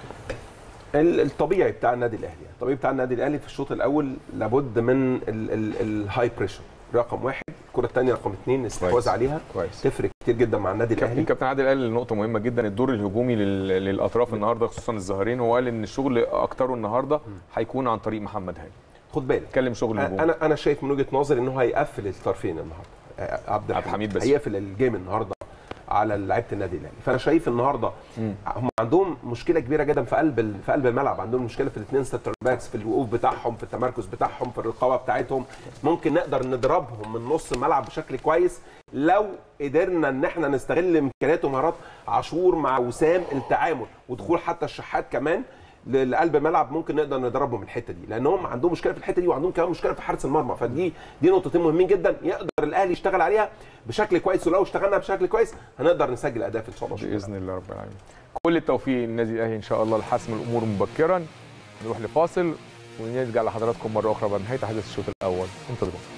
ال- الطبيعي بتاع النادي الاهلي يعني الطبيعي بتاع النادي الاهلي في الشوط الاول لابد من الهاي بريشر رقم واحد الكره الثانيه رقم اثنين الاستحواذ كويس. عليها كويس تفرق كتير جدا مع النادي كابتن الاهلي كابتن عادل قال نقطة مهمة جدا الدور الهجومي لل- للأطراف النهاردة خصوصا الظاهرين هو قال إن الشغل أكتره النهاردة هيكون عن طريق محمد هاني خد بالك اتكلم شغل هجومي انا انا شايف من وجهه نظري ان هو هيقفل الطرفين النهارده آه، عبد عبد الحميد بس. هيقفل الجيم النهارده على لعيبه النادي الاهلي فانا شايف النهارده هم عندهم مشكله كبيره جدا في قلب ال- في قلب الملعب عندهم مشكله في الاثنين سنتر باكس في الوقوف بتاعهم في التمركز بتاعهم في الرقابه بتاعتهم ممكن نقدر نضربهم من نص الملعب بشكل كويس لو قدرنا ان احنا نستغل امكانيات ومهارات عاشور مع وسام التعامل ودخول حتى الشحات كمان ل- لقلب الملعب ممكن نقدر نضربهم من الحته دي لانهم عندهم مشكله في الحته دي وعندهم كمان مشكله في حارس المرمى فدي دي نقطتين مهمين جدا يقدر الاهلي يشتغل عليها بشكل كويس ولو اشتغلنا بشكل كويس هنقدر نسجل اهداف ان شاء الله بإذن الله رب العالمين كل التوفيق للنادي الأهلي إن شاء الله لحسم الأمور مبكرا نروح لفاصل ونرجع لحضراتكم مرة أخرى بعد نهاية أحداث الشوط الأول انتظرونا